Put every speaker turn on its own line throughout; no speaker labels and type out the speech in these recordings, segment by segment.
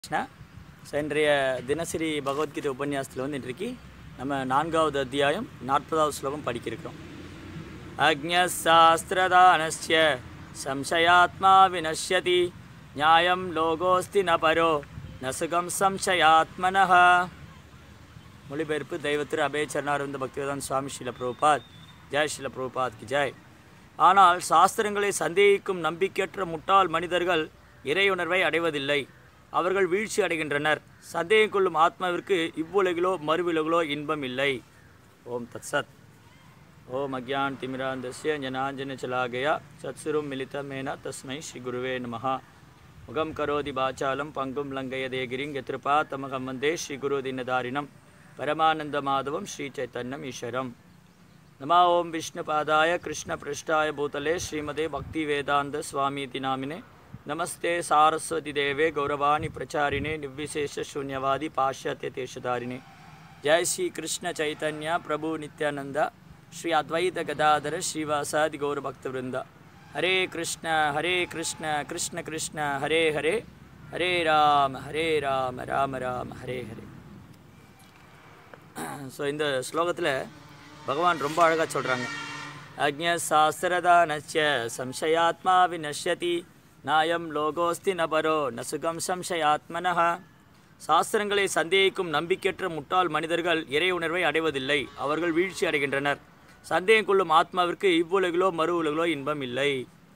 Krishna so இன்றைய தினசரி பகவத்கீதை உபன்யாசத்தில் வந்து இன்றைக்கு நம்ம நான்காவது அத்தியாயம் நாற்பதாவது ஸ்லோகம் படிக்க இருக்கிறோம் அக்ஞாஸ்திரதானஸ்ய சம்சயாத்மா வினஷ்யதி நியாயம் லோகோஸ்தி ந பரோ நசுகம் சம்சயாத்மனஹ மொழிபெயர்ப்பு தெய்வத்திரு அபய சரணாரவிந்த பக்திவேதான் சுவாமி ஸ்ரீல பிரபுபாத் ஜெய் ஸ்ரீல பிரபுபாத் கி ஜெய் ஆனால் சாஸ்திரங்களை சந்தேகிக்கும் நம்பிக்கையற்ற முட்டாள் மனிதர்கள் இறையுணர்வை அடைவதில்லை அவர்கள் வீழ்ச்சி அடைகின்றனர் சந்தேகம் கொள்ளும் ஆத்மாவிற்கு இவ்வுலகிலோ மறுவிலகிலோ இன்பம் இல்லை ஓம் தத் சத் ஓம் அக்யான் திமிராந்தஸ்ய ஜனாஞ்சன சலாகயா சத்சுரும் மிலிதமேன தஸ்மை ஸ்ரீ குருவே நமஹ முகம் கரோதி பாச்சாலம் பங்கும் லங்கய தேகிரிங் யத்ருபா தமகம் வந்தே ஸ்ரீ குரு தினதாரிணம் பரமானந்த மாதவம் ஸ்ரீ சைத்தன்யம் ஈஸ்வரம் नमः ओं विष्णुपादाय कृष्णपृष्ठाय भूतले श्रीमते भक्तिवेदान्त स्वामीति नामिने नमस्ते सारस्वतीदेवे गौरवाणि प्रचारिणे निर्विशेषशून्यवादि पाश्चात्यदेशधारिणे जय श्री कृष्ण चैतन्य प्रभु नित्यानन्द श्री अद्वैत गदाधर श्रीवासादि गौरभक्तवृन्द हरे कृष्ण हरे कृष्ण कृष्ण कृष्ण हरे हरे हरे राम हरे राम राम राम हरे हरे ஸோ இந்த ஸ்லோகத்தில் பகவான் ரொம்ப அழகாக சொல்கிறாங்க அக்ஞசாஸ்திரதானச்ச சம்சயாத்மா வினஷ்யதி நாயம் லோகோஸ்தி நபரோ நசுகம் சம்சயாத்மனஹ சாஸ்திரங்களை சந்தேகிக்கும் நம்பிக்கையற்ற முட்டாள் மனிதர்கள் இறை உணர்வை அடைவதில்லை அவர்கள் வீழ்ச்சி அடைகின்றனர் சந்தேகம் கொள்ளும் ஆத்மாவிற்கு இவ்வுலகிலோ மறு உலகிலோ இன்பம் இல்லை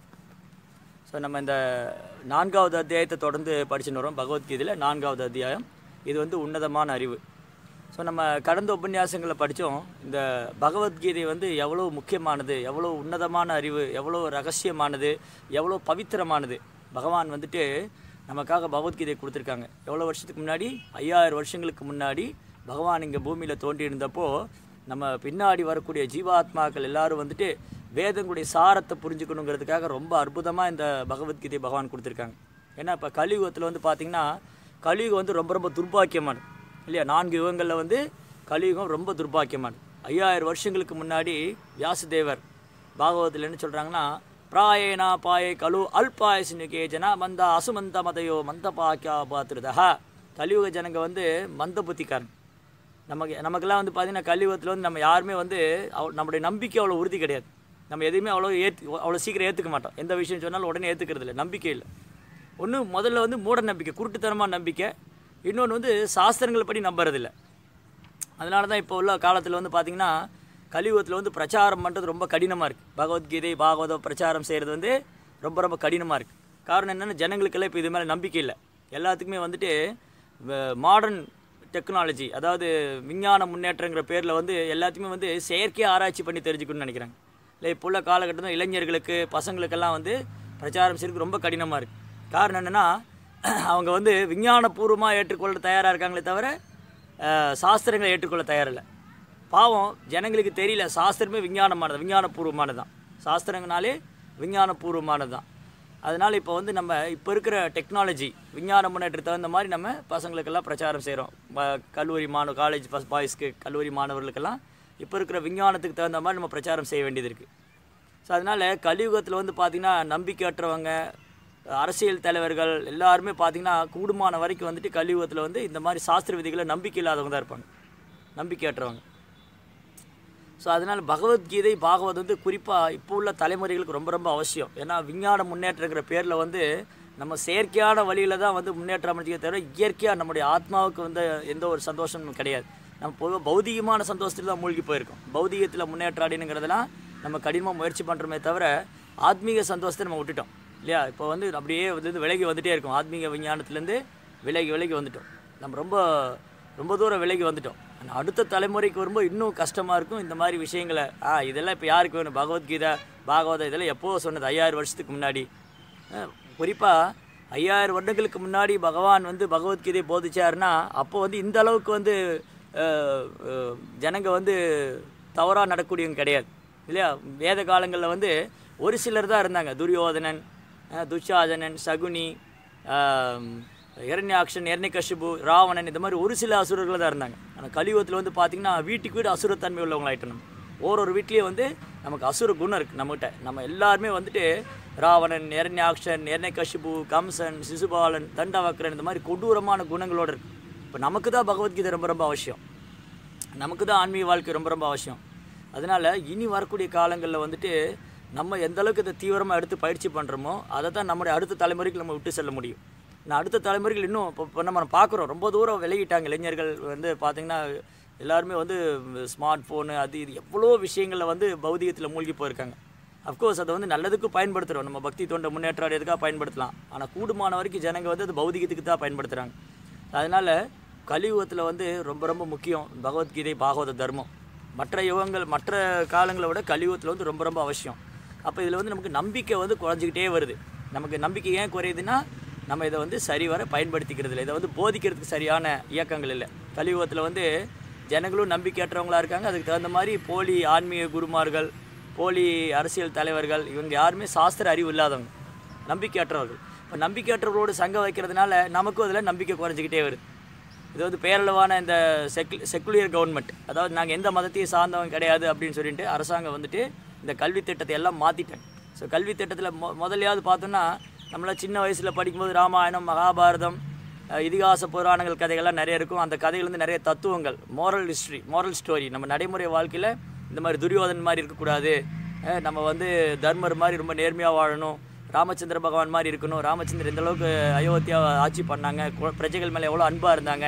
ஸோ நம்ம இந்த நான்காவது அத்தியாயத்தை தொடர்ந்து படிச்சுன்னு வரோம் பகவத்கீதையில் நான்காவது அத்தியாயம் இது வந்து உன்னதமான அறிவு ஸோ நம்ம கடந்த உபன்யாசங்களை படித்தோம் இந்த பகவத்கீதை வந்து எவ்வளோ முக்கியமானது எவ்வளோ உன்னதமான அறிவு எவ்வளோ ரகசியமானது எவ்வளோ பவித்திரமானது பகவான் வந்துட்டு நமக்காக பகவத்கீதை கொடுத்துருக்காங்க எவ்வளோ வருஷத்துக்கு முன்னாடி ஐயாயிரம் வருஷங்களுக்கு முன்னாடி பகவான் இங்கே பூமியில் தோன்றியிருந்தப்போ நம்ம பின்னாடி வரக்கூடிய ஜீவாத்மாக்கள் எல்லாரும் வந்துட்டு வேதங்களுடைய சாரத்தை புரிஞ்சுக்கணுங்கிறதுக்காக ரொம்ப அற்புதமாக இந்த பகவத்கீதை பகவான் கொடுத்துருக்காங்க ஏன்னா இப்போ கலியுகத்தில் வந்து பார்த்திங்கன்னா கலியுகம் வந்து ரொம்ப ரொம்ப துர்பாக்கியமானது இல்லையா நான்கு யுகங்களில் வந்து கலியுகம் ரொம்ப துர்பாக்கியமானது ஐயாயிரம் வருஷங்களுக்கு முன்னாடி வியாசதேவர் பாகவத்தில் என்ன சொல்கிறாங்கன்னா பிராயேனா பாயை கலு அல்பாயசினு கேஜனா மந்த அசுமந்த மதையோ மந்த பாக்கியா பாத்திருதா கலியுக ஜனங்க வந்து மந்த புத்திக்காரன் நமக்கு நமக்கெல்லாம் வந்து பார்த்திங்கன்னா கலியுகத்தில் வந்து நம்ம யாருமே வந்து அவ நம்முடைய நம்பிக்கை அவ்வளோ உறுதி கிடையாது நம்ம எதுவுமே அவ்வளோ ஏற்று அவ்வளோ சீக்கிரம் ஏற்றுக்க மாட்டோம் எந்த விஷயம் சொன்னாலும் உடனே ஏற்றுக்கிறது இல்லை நம்பிக்கை இல்லை ஒன்று முதல்ல வந்து மூட நம்பிக்கை குருட்டுத்தனமான நம்பிக்கை இன்னொன்று வந்து சாஸ்திரங்கள் படி நம்புறதில்ல அதனால தான் இப்போ உள்ள காலத்தில் வந்து பார்த்திங்கன்னா கலியுகத்தில் வந்து பிரச்சாரம் பண்ணுறது ரொம்ப கடினமாக இருக்குது பகவத்கீதை பாகவதம் பிரச்சாரம் செய்கிறது வந்து ரொம்ப ரொம்ப கடினமாக இருக்குது காரணம் என்னென்னா ஜனங்களுக்கெல்லாம் இப்போ இது மேலே நம்பிக்கை இல்லை எல்லாத்துக்குமே வந்துட்டு மாடர்ன் டெக்னாலஜி அதாவது விஞ்ஞான முன்னேற்றங்கிற பேரில் வந்து எல்லாத்தையுமே வந்து செயற்கையாக ஆராய்ச்சி பண்ணி தெரிஞ்சுக்கணும்னு நினைக்கிறாங்க இல்லை இப்போ உள்ள காலகட்டத்தில் இளைஞர்களுக்கு பசங்களுக்கெல்லாம் வந்து பிரச்சாரம் செய்யறதுக்கு ரொம்ப கடினமாக இருக்குது காரணம் என்னென்னா அவங்க வந்து விஞ்ஞானபூர்வமாக ஏற்றுக்கொள்ள தயாராக இருக்காங்களே தவிர சாஸ்திரங்களை ஏற்றுக்கொள்ள தயாரில்லை பாவம் ஜனங்களுக்கு தெரியல சாஸ்திரமே விஞ்ஞானமானது விஞ்ஞானபூர்வமானது தான் சாஸ்திரங்கனாலே விஞ்ஞானபூர்வமானது தான் அதனால் இப்போ வந்து நம்ம இப்போ இருக்கிற டெக்னாலஜி விஞ்ஞான முன்னேற்றத்துக்கு தகுந்த மாதிரி நம்ம பசங்களுக்கெல்லாம் பிரச்சாரம் செய்கிறோம் கல்லூரி மாணவ காலேஜ் பஸ் பாய்ஸ்க்கு கல்லூரி மாணவர்களுக்கெல்லாம் இப்போ இருக்கிற விஞ்ஞானத்துக்கு தகுந்த மாதிரி நம்ம பிரச்சாரம் செய்ய வேண்டியது இருக்குது ஸோ அதனால் கலியுகத்தில் வந்து பார்த்திங்கன்னா நம்பிக்கையற்றவங்க அரசியல் தலைவர்கள் எல்லாருமே பார்த்திங்கன்னா கூடுமான வரைக்கும் வந்துட்டு கலியுகத்தில் வந்து இந்த மாதிரி சாஸ்திர விதிகளை நம்பிக்கை இல்லாதவங்க தான் இருப்பாங்க நம்பிக்கையற்றவங்க ஸோ அதனால் பகவத்கீதை பாகவத் வந்து குறிப்பாக இப்போ உள்ள தலைமுறைகளுக்கு ரொம்ப ரொம்ப அவசியம் ஏன்னா விஞ்ஞான முன்னேற்றங்கிற பேரில் வந்து நம்ம செயற்கையான வழியில் தான் வந்து முன்னேற்றம் அமைச்சிக்க தவிர இயற்கையாக நம்முடைய ஆத்மாவுக்கு வந்து எந்த ஒரு சந்தோஷமும் கிடையாது நம்ம பொதுவாக பௌதிகமான சந்தோஷத்தில் தான் மூழ்கி போயிருக்கோம் பௌதிகத்தில் முன்னேற்றம் அடையணுங்கிறதெல்லாம் நம்ம கடினமாக முயற்சி பண்ணுறோமே தவிர ஆத்மீக சந்தோஷத்தை நம்ம விட்டுட்டோம் இல்லையா இப்போ வந்து அப்படியே வந்து விலகி வந்துகிட்டே இருக்கும் ஆத்மீக விஞ்ஞானத்துலேருந்து விலகி விலகி வந்துட்டோம் நம்ம ரொம்ப ரொம்ப தூரம் விலகி வந்துட்டோம் ஆனால் அடுத்த தலைமுறைக்கு வரும்போது இன்னும் கஷ்டமாக இருக்கும் இந்த மாதிரி விஷயங்களை ஆ இதெல்லாம் இப்போ யாருக்கு வேணும் பகவத்கீதை பாகவதம் இதெல்லாம் எப்போ சொன்னது ஐயாயிரம் வருஷத்துக்கு முன்னாடி குறிப்பாக ஐயாயிரம் வருடங்களுக்கு முன்னாடி பகவான் வந்து பகவத்கீதை போதிச்சாருன்னா அப்போ வந்து இந்த அளவுக்கு வந்து ஜனங்க வந்து தவறாக நடக்கூடியவங்க கிடையாது இல்லையா வேத காலங்களில் வந்து ஒரு சிலர் தான் இருந்தாங்க துரியோதனன் துஷாதனன் சகுனி இரண்யாக்ஷன் இரண்யகஷிபு ராவணன் இந்த மாதிரி ஒரு சில அசுரர்கள் தான் இருந்தாங்க ஆனால் கலியுகத்தில் வந்து பார்த்திங்கன்னா வீட்டுக்கு வீடு அசுரத்தன்மை உள்ளவங்களாயிட்டோம் நம்ம ஒரு ஒரு வீட்லேயே வந்து நமக்கு அசுர குணம் இருக்குது நம்மகிட்ட நம்ம எல்லாருமே வந்துட்டு ராவணன் இரண்யாக்ஷன் இரண்யகசிபு கம்சன் சிசுபாலன் தண்டவக்ரன் இந்த மாதிரி கொடூரமான குணங்களோடு இருக்கு இப்போ நமக்கு தான் பகவத்கீதை ரொம்ப ரொம்ப அவசியம் நமக்கு தான் ஆன்மீக வாழ்க்கை ரொம்ப ரொம்ப அவசியம் அதனால் இனி வரக்கூடிய காலங்களில் வந்துட்டு நம்ம எந்த அளவுக்கு இதை தீவிரமாக எடுத்து பயிற்சி பண்ணுறோமோ அதை தான் நம்முடைய அடுத்த தலைமுறைக்கு நம்ம விட்டு செல்ல முடியும் நான் அடுத்த தலைமுறைகள் இன்னும் இப்போ இப்போ நம்ம பார்க்குறோம் ரொம்ப தூரம் விலகிட்டாங்க இளைஞர்கள் வந்து பார்த்திங்கன்னா எல்லாருமே வந்து ஸ்மார்ட் ஃபோனு அது இது எவ்வளோ விஷயங்களில் வந்து பௌதிகத்தில் மூழ்கி போயிருக்காங்க அஃப்கோர்ஸ் அதை வந்து நல்லதுக்கு பயன்படுத்துகிறோம் நம்ம பக்தி தொண்டை முன்னேற்றம் அடையதுக்காக பயன்படுத்தலாம் ஆனால் கூடுமான வரைக்கும் ஜனங்க வந்து அது பௌதிகத்துக்கு தான் பயன்படுத்துகிறாங்க அதனால் கலியுகத்தில் வந்து ரொம்ப ரொம்ப முக்கியம் பகவத்கீதை பாகவத தர்மம் மற்ற யுகங்கள் மற்ற காலங்களை விட கலியுகத்தில் வந்து ரொம்ப ரொம்ப அவசியம் அப்போ இதில் வந்து நமக்கு நம்பிக்கை வந்து குறைஞ்சிக்கிட்டே வருது நமக்கு நம்பிக்கை ஏன் குறையுதுன்னா நம்ம இதை வந்து சரிவர பயன்படுத்திக்கிறது இல்லை இதை வந்து போதிக்கிறதுக்கு சரியான இயக்கங்கள் இல்லை கலியுகத்தில் வந்து ஜனங்களும் நம்பிக்கையற்றவங்களா இருக்காங்க அதுக்கு தகுந்த மாதிரி போலி ஆன்மீக குருமார்கள் போலி அரசியல் தலைவர்கள் இவங்க யாருமே சாஸ்திர அறிவு இல்லாதவங்க நம்பிக்கையற்றவர்கள் இப்போ நம்பிக்கையற்றவர்களோடு சங்கம் வைக்கிறதுனால நமக்கும் அதில் நம்பிக்கை குறைஞ்சிக்கிட்டே வருது இது வந்து பேரளவான இந்த செக்கு செக்குலியர் கவர்மெண்ட் அதாவது நாங்கள் எந்த மதத்தையும் சார்ந்தவங்க கிடையாது அப்படின்னு சொல்லிட்டு அரசாங்கம் வந்துட்டு இந்த கல்வி திட்டத்தை எல்லாம் மாற்றிட்டாங்க ஸோ கல்வி திட்டத்தில் மொ முதலையாவது பார்த்தோன்னா நம்மளாம் சின்ன வயசில் படிக்கும்போது ராமாயணம் மகாபாரதம் அஹ், இதிகாச புராணங்கள் கதைகள்லாம் நிறைய இருக்கும் அந்த கதைகள் வந்து நிறைய தத்துவங்கள் மோரல் ஹிஸ்ட்ரி மோரல் ஸ்டோரி நம்ம நடைமுறை வாழ்க்கையில் இந்த மாதிரி துரியோதன் மாதிரி இருக்கக்கூடாது அஹ், நம்ம வந்து தர்மர் மாதிரி ரொம்ப நேர்மையாக வாழணும் ராமச்சந்திர பகவான் மாதிரி இருக்கணும் ராமச்சந்திரன் எந்த அளவுக்கு அயோத்தியா ஆட்சி பண்ணாங்க கு- பிரஜைகள் மேலே எவ்வளோ அன்பாக இருந்தாங்க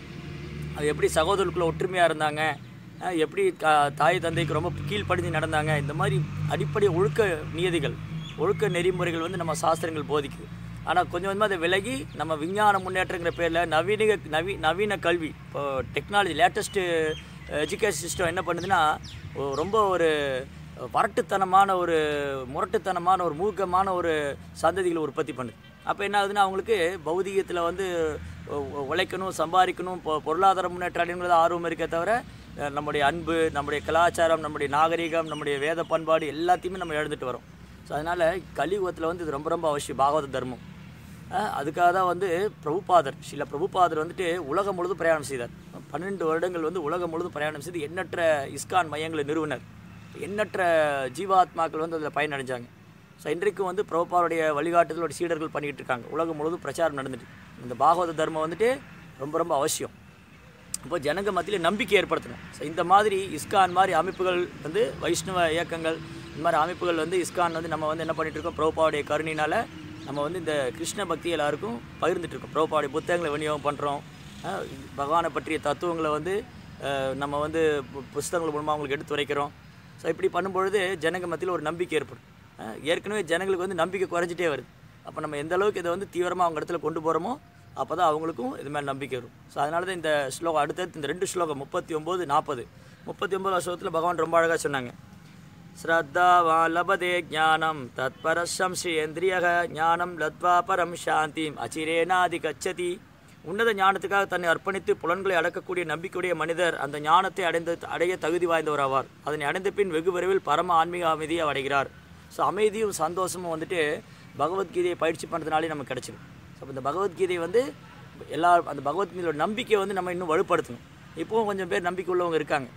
அது எப்படி சகோதரருக்குள்ள ஒற்றுமையாக இருந்தாங்க அஹ் எப்படி க தாய் தந்தைக்கு ரொம்ப கீழ்ப்படிஞ்சு நடந்தாங்க இந்த மாதிரி அடிப்படை ஒழுக்க நியதிகள் ஒழுக்க நெறிமுறைகள் வந்து நம்ம சாஸ்திரங்கள் போதிக்குது ஆனால் கொஞ்சம் கொஞ்சமாக அதை விலகி நம்ம விஞ்ஞான முன்னேற்றங்கிற பேரில் நவீன நவீ நவீன கல்வி இப்போ டெக்னாலஜி லேட்டஸ்ட்டு எஜுகேஷன் சிஸ்டம் என்ன பண்ணுதுன்னா ஒ- ரொம்ப ஒரு வரட்டுத்தனமான ஒரு முரட்டுத்தனமான ஒரு மூர்க்கமான ஒரு சந்ததிகளை உற்பத்தி பண்ணுது அப்போ என்ன ஆகுதுன்னா அவங்களுக்கு பௌதிகத்தில் வந்து உ- உ- உழைக்கணும் சம்பாதிக்கணும் பொ பொருளாதார முன்னேற்றம் அடையணுங்கிறது ஆர்வம் இருக்கே தவிர அஹ், நம்முடைய அன்பு நம்முடைய கலாச்சாரம் நம்முடைய நாகரிகம் நம்முடைய வேத பண்பாடு எல்லாத்தையுமே நம்ம எழுந்துட்டு வரோம் ஸோ அதனால் கலியுகத்தில் வந்து இது ரொம்ப ரொம்ப அவசியம் பாகவத தர்மம் அஹ், அதுக்காக தான் வந்து பிரபுபாதர் சில பிரபுபாதர் வந்துட்டு உலகம் முழுதும் பிரயாணம் செய்தார் பன்னெண்டு வருடங்கள் வந்து உலகம் முழுதும் பிரயாணம் செய்து எண்ணற்ற இஸ்கான் மையங்களை நிறுவனர் எண்ணற்ற ஜீவாத்மாக்கள் வந்து அதில் பயனடைஞ்சாங்க ஸோ இன்றைக்கும் வந்து பிரபுபாருடைய வழிகாட்டுதலோட சீடர்கள் பண்ணிக்கிட்டு இருக்காங்க உலகம் முழுவதும் பிரச்சாரம் நடந்துட்டு இந்த பாகவத தர்மம் வந்துட்டு ரொம்ப ரொம்ப அவசியம் இப்போ ஜனங்க மத்தியில் நம்பிக்கை ஏற்படுத்தணும் ஸோ இந்த மாதிரி இஸ்கான் மாதிரி அமைப்புகள் வந்து வைஷ்ணவ இயக்கங்கள் இந்த மாதிரி அமைப்புகள் வந்து இஸ்கான் வந்து நம்ம வந்து என்ன பண்ணிட்டு இருக்கோம் பிரபுபாவுடைய கருணையினால நம்ம வந்து இந்த கிருஷ்ண பக்தி எல்லாருக்கும் பகிர்ந்துட்டு இருக்கோம் பிரபுபாவுடைய புத்தகங்களை விநியோகம் பண்ணுறோம் பகவானை பற்றிய தத்துவங்களை வந்து அஹ், நம்ம வந்து பு- புஸ்தகங்கள் மூலமாக அவங்களுக்கு எடுத்து வைக்கிறோம் ஸோ இப்படி பண்ணும்பொழுது ஜனங்க மத்தியில் ஒரு நம்பிக்கை ஏற்படும் அஹ், ஏற்கனவே ஜனங்களுக்கு வந்து நம்பிக்கை குறைஞ்சிட்டே வருது அப்போ நம்ம எந்த அளவுக்கு இதை வந்து தீவிரமாக அவங்க இடத்துல கொண்டு போகிறோமோ அப்போ தான் அவங்களுக்கும் இது மேலே நம்பிக்கை வரும் ஸோ அதனால தான் இந்த ஸ்லோகம் அடுத்தடுத்து இந்த ரெண்டு ஸ்லோகம் முப்பத்தி ஒம்பது நாற்பது முப்பத்தி ஒம்பது ஸ்லோகத்தில் பகவான் ரொம்ப அழகாக சொன்னாங்க ஸ்ரத்தாவா லபதே ஞானம் தத்பரசம்ஸ்ரீயேந்திரியக ஞானம் லத்வா பரம் சாந்திம் அச்சிரேனாதி கச்சதி உன்னத ஞானத்துக்காக தன்னை அர்ப்பணித்து புலன்களை அடக்கக்கூடிய நம்பிக்கையுடைய மனிதர் அந்த ஞானத்தை அடைந்து அடைய தகுதி வாய்ந்தவர் ஆவார் அதனை அடைந்த பின் வெகு விரைவில் பரம ஆன்மீக அமைதியை அடைகிறார் ஸோ அமைதியும் சந்தோஷமும் வந்துட்டு பகவத்கீதையை பயிற்சி பண்ணுறதுனாலே நமக்கு கிடைச்சிடும் ஸோ இந்த பகவத்கீதை வந்து எல்லா அந்த பகவத்கீதையோட நம்பிக்கையை வந்து நம்ம இன்னும் வலுப்படுத்தணும் இப்போவும் கொஞ்சம் பேர் நம்பிக்கை உள்ளவங்க இருக்காங்க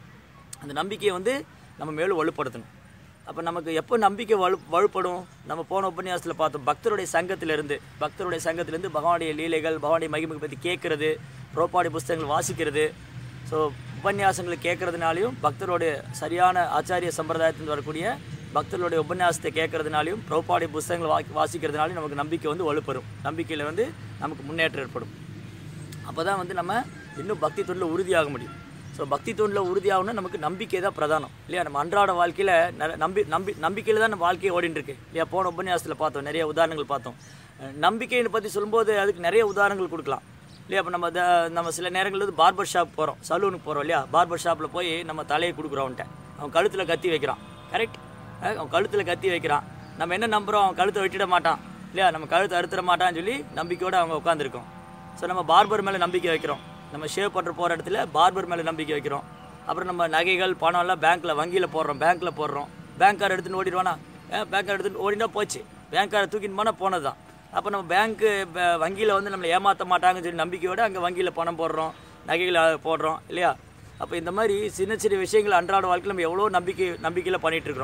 அந்த நம்பிக்கையை வந்து நம்ம மேலும் வலுப்படுத்தணும் அப்போ நமக்கு எப்போ நம்பிக்கை வலு வலுப்படும் நம்ம போன உபன்யாசத்தில் பார்த்தோம் பக்தருடைய சங்கத்திலிருந்து பக்தருடைய சங்கத்திலேருந்து பகவானுடைய லீலைகள் பகவானுடைய மகிமை பற்றி கேட்குறது புரோப்பாடி புஸ்தகங்கள் வாசிக்கிறது ஸோ உபன்யாசங்களை கேட்கறதுனாலையும் பக்தருடைய சரியான ஆச்சாரிய சம்பிரதாயத்திலிருந்து வரக்கூடிய பக்தர்களுடைய உபன்யாசத்தை கேட்கறதுனாலையும் புரோப்பாடி புஸ்தகங்களை வா வாசிக்கிறதுனாலையும் நமக்கு நம்பிக்கை வந்து வலுப்பெறும் நம்பிக்கையில் வந்து நமக்கு முன்னேற்றம் ஏற்படும் அப்போ தான் வந்து நம்ம இன்னும் பக்தி தொண்டில் உறுதியாக முடியும் ஸோ பக்தி தொண்டில் உறுதியாகணும்னா நமக்கு நம்பிக்கை தான் பிரதானம் இல்லையா நம்ம அன்றாட வாழ்க்கையில் நிற- நம்பி நம்பி நம்பிக்கையில் தான் நம்ம வாழ்க்கையை ஓடிட்டு இருக்கு இல்லையா போன உபன்யாசத்தில் பார்த்தோம் நிறைய உதாரணங்கள் பார்த்தோம் அஹ் நம்பிக்கையை பற்றி சொல்லும்போது அதுக்கு நிறைய உதாரணங்கள் கொடுக்கலாம் இல்லையா அப்போ நம்ம த நம்ம சில நேரங்களில் வந்து பார்பர் ஷாப் போகிறோம் சலூனுக்கு போகிறோம் இல்லையா பார்பர் ஷாப்பில் போய் நம்ம தலையை கொடுக்குறோம் அவன்கிட்ட அவன் கழுத்தில் கத்தி வைக்கிறான் கரெக்ட் அவன் கழுத்தில் கத்தி வைக்கிறான் நம்ம என்ன நம்புகிறோம் அவன் கழுத்தை வெட்டிட மாட்டான் இல்லையா நம்ம கழுத்தை அறுத்துட மாட்டான்னு சொல்லி நம்பிக்கையோடு அவங்க உட்காந்துருக்கோம் ஸோ நம்ம பார்பர் மேலே நம்பிக்கை வைக்கிறோம் நம்ம ஷேவ் பண்ணுற போகிற இடத்துல பார்பர் மேலே நம்பிக்கை வைக்கிறோம் அப்புறம் நம்ம நகைகள் பணம் எல்லாம் பேங்க்கில் வங்கியில் போடுறோம் பேங்க்கில் போடுறோம் பேங்க்கார் எடுத்துன்னு ஓடிடுவானா பேங்க்கார் எடுத்துன்னு ஓடினா போச்சு பேங்க்காரை தூக்கின்னு போனால் போனது தான் அப்போ நம்ம பேங்க்கு வங்கியில் வந்து நம்மளை ஏமாற்ற மாட்டாங்கன்னு சொல்லி நம்பிக்கையோடு அங்கே வங்கியில் பணம் போடுறோம் நகைகளை போடுறோம் இல்லையா அப்போ இந்த மாதிரி சின்ன சின்ன விஷயங்கள் அன்றாட வாழ்க்கையில் நம்ம எவ்வளோ நம்பிக்கை நம்பிக்கையில் பண்ணிகிட்டு இருக்கிறோம்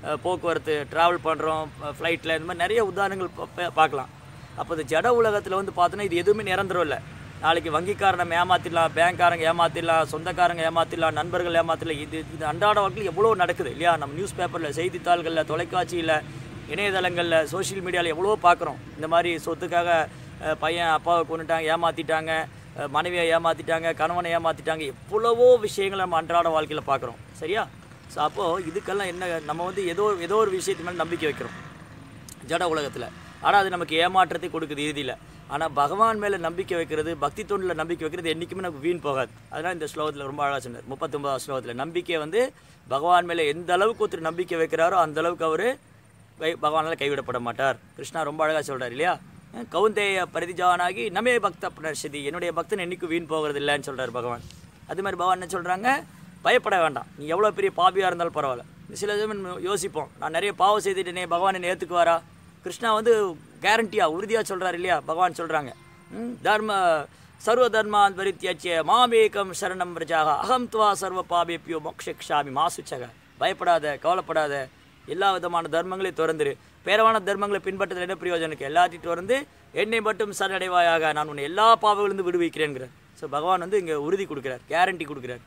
அஹ், போக்குவரத்து ட்ராவல் பண்ணுறோம் ஃப்ளைட்டில் இந்த மாதிரி நிறைய உதாரணங்கள் பா- பா- பார்க்கலாம் அப்போ இந்த ஜட உலகத்தில் வந்து பார்த்தோன்னா இது எதுவுமே நிரந்தரம் இல்லை நாளைக்கு வங்கிக்காரன் நம்ம ஏமாத்திடலாம் பேங்க்காரங்க ஏமாத்திடலாம் சொந்தக்காரங்க ஏமாத்திடலாம் நண்பர்கள் ஏமாத்திடலாம் இது இது அன்றாட வாழ்க்கையில் எவ்வளோ நடக்குது இல்லையா நம்ம நியூஸ் பேப்பரில் செய்தித்தாள்களில் தொலைக்காட்சியில் இணையதளங்களில் சோஷியல் மீடியாவில் எவ்வளோ பார்க்குறோம் இந்த மாதிரி சொத்துக்காக அஹ், பையன் அப்பாவை கொண்டுட்டாங்க ஏமாற்றிட்டாங்க மனைவியை ஏமாற்றிட்டாங்க கணவனை ஏமாற்றிட்டாங்க எவ்வளவோ விஷயங்களை நம்ம அன்றாட வாழ்க்கையில் பார்க்குறோம் சரியா ஸோ அப்போது இதுக்கெல்லாம் என்ன நம்ம வந்து ஏதோ ஏதோ ஒரு விஷயத்து மேலே நம்பிக்கை வைக்கிறோம் ஜட உலகத்தில் ஆனால் அது நமக்கு ஏமாற்றத்தை கொடுக்குது இறுதியில் ஆனால் பகவான் மேலே நம்பிக்கை வைக்கிறது பக்தி தொண்டில் நம்பிக்கை வைக்கிறது என்றைக்குமே நமக்கு வீண் போகாது அதனால் இந்த ஸ்லோகத்தில் ரொம்ப அழகாக சொன்னார் முப்பத்தொன்பதாம் ஸ்லோகத்தில் நம்பிக்கை வந்து பகவான் மேலே எந்த அளவுக்கு ஒருத்தர் நம்பிக்கை வைக்கிறாரோ அந்த அளவுக்கு அவர் பகவானால் கைவிடப்பட மாட்டார் கிருஷ்ணா ரொம்ப அழகாக சொல்கிறார் இல்லையா அஹ் கவுந்தேய பரிதிஜானாகி நமே பக்த புனர்ஷதி என்னுடைய பக்தன் என்னைக்கும் வீண் போகிறது இல்லைன்னு சொல்கிறார் பகவான் அது மாதிரி பகவான் என்ன சொல்கிறாங்க பயப்பட வேண்டாம் நீ எவ்வளோ பெரிய பாபியாக இருந்தாலும் பரவாயில்ல சில சமயம் நம்ம யோசிப்போம் நான் நிறைய பாவம் செய்துட்டேனே பகவான் என்னை ஏற்றுக்குவாரா கிருஷ்ணா வந்து கேரண்டியாக உறுதியாக சொல்கிறார் இல்லையா பகவான் சொல்கிறாங்க தர்ம சர்வ தர்மான் பரித்தியாச்சிய மாமேகம் சரணம் பிரஜாக அகம் துவா சர்வ பாபேப்பியோ மோக்ஷாமி மாசுச்சக பயப்படாத கவலைப்படாத எல்லா விதமான தர்மங்களையும் திறந்துரு பேரவான தர்மங்களை பின்பற்றதில் என்ன பிரயோஜனம் இருக்கு எல்லாத்தையும் திறந்து என்னை மட்டும் சரணடைவாயாக நான் உன்னை எல்லா பாவங்களிலிருந்து விடுவிக்கிறேங்கிறார் ஸோ பகவான் வந்து இங்கே உறுதி கொடுக்குறார் கேரண்டி கொடுக்குறார்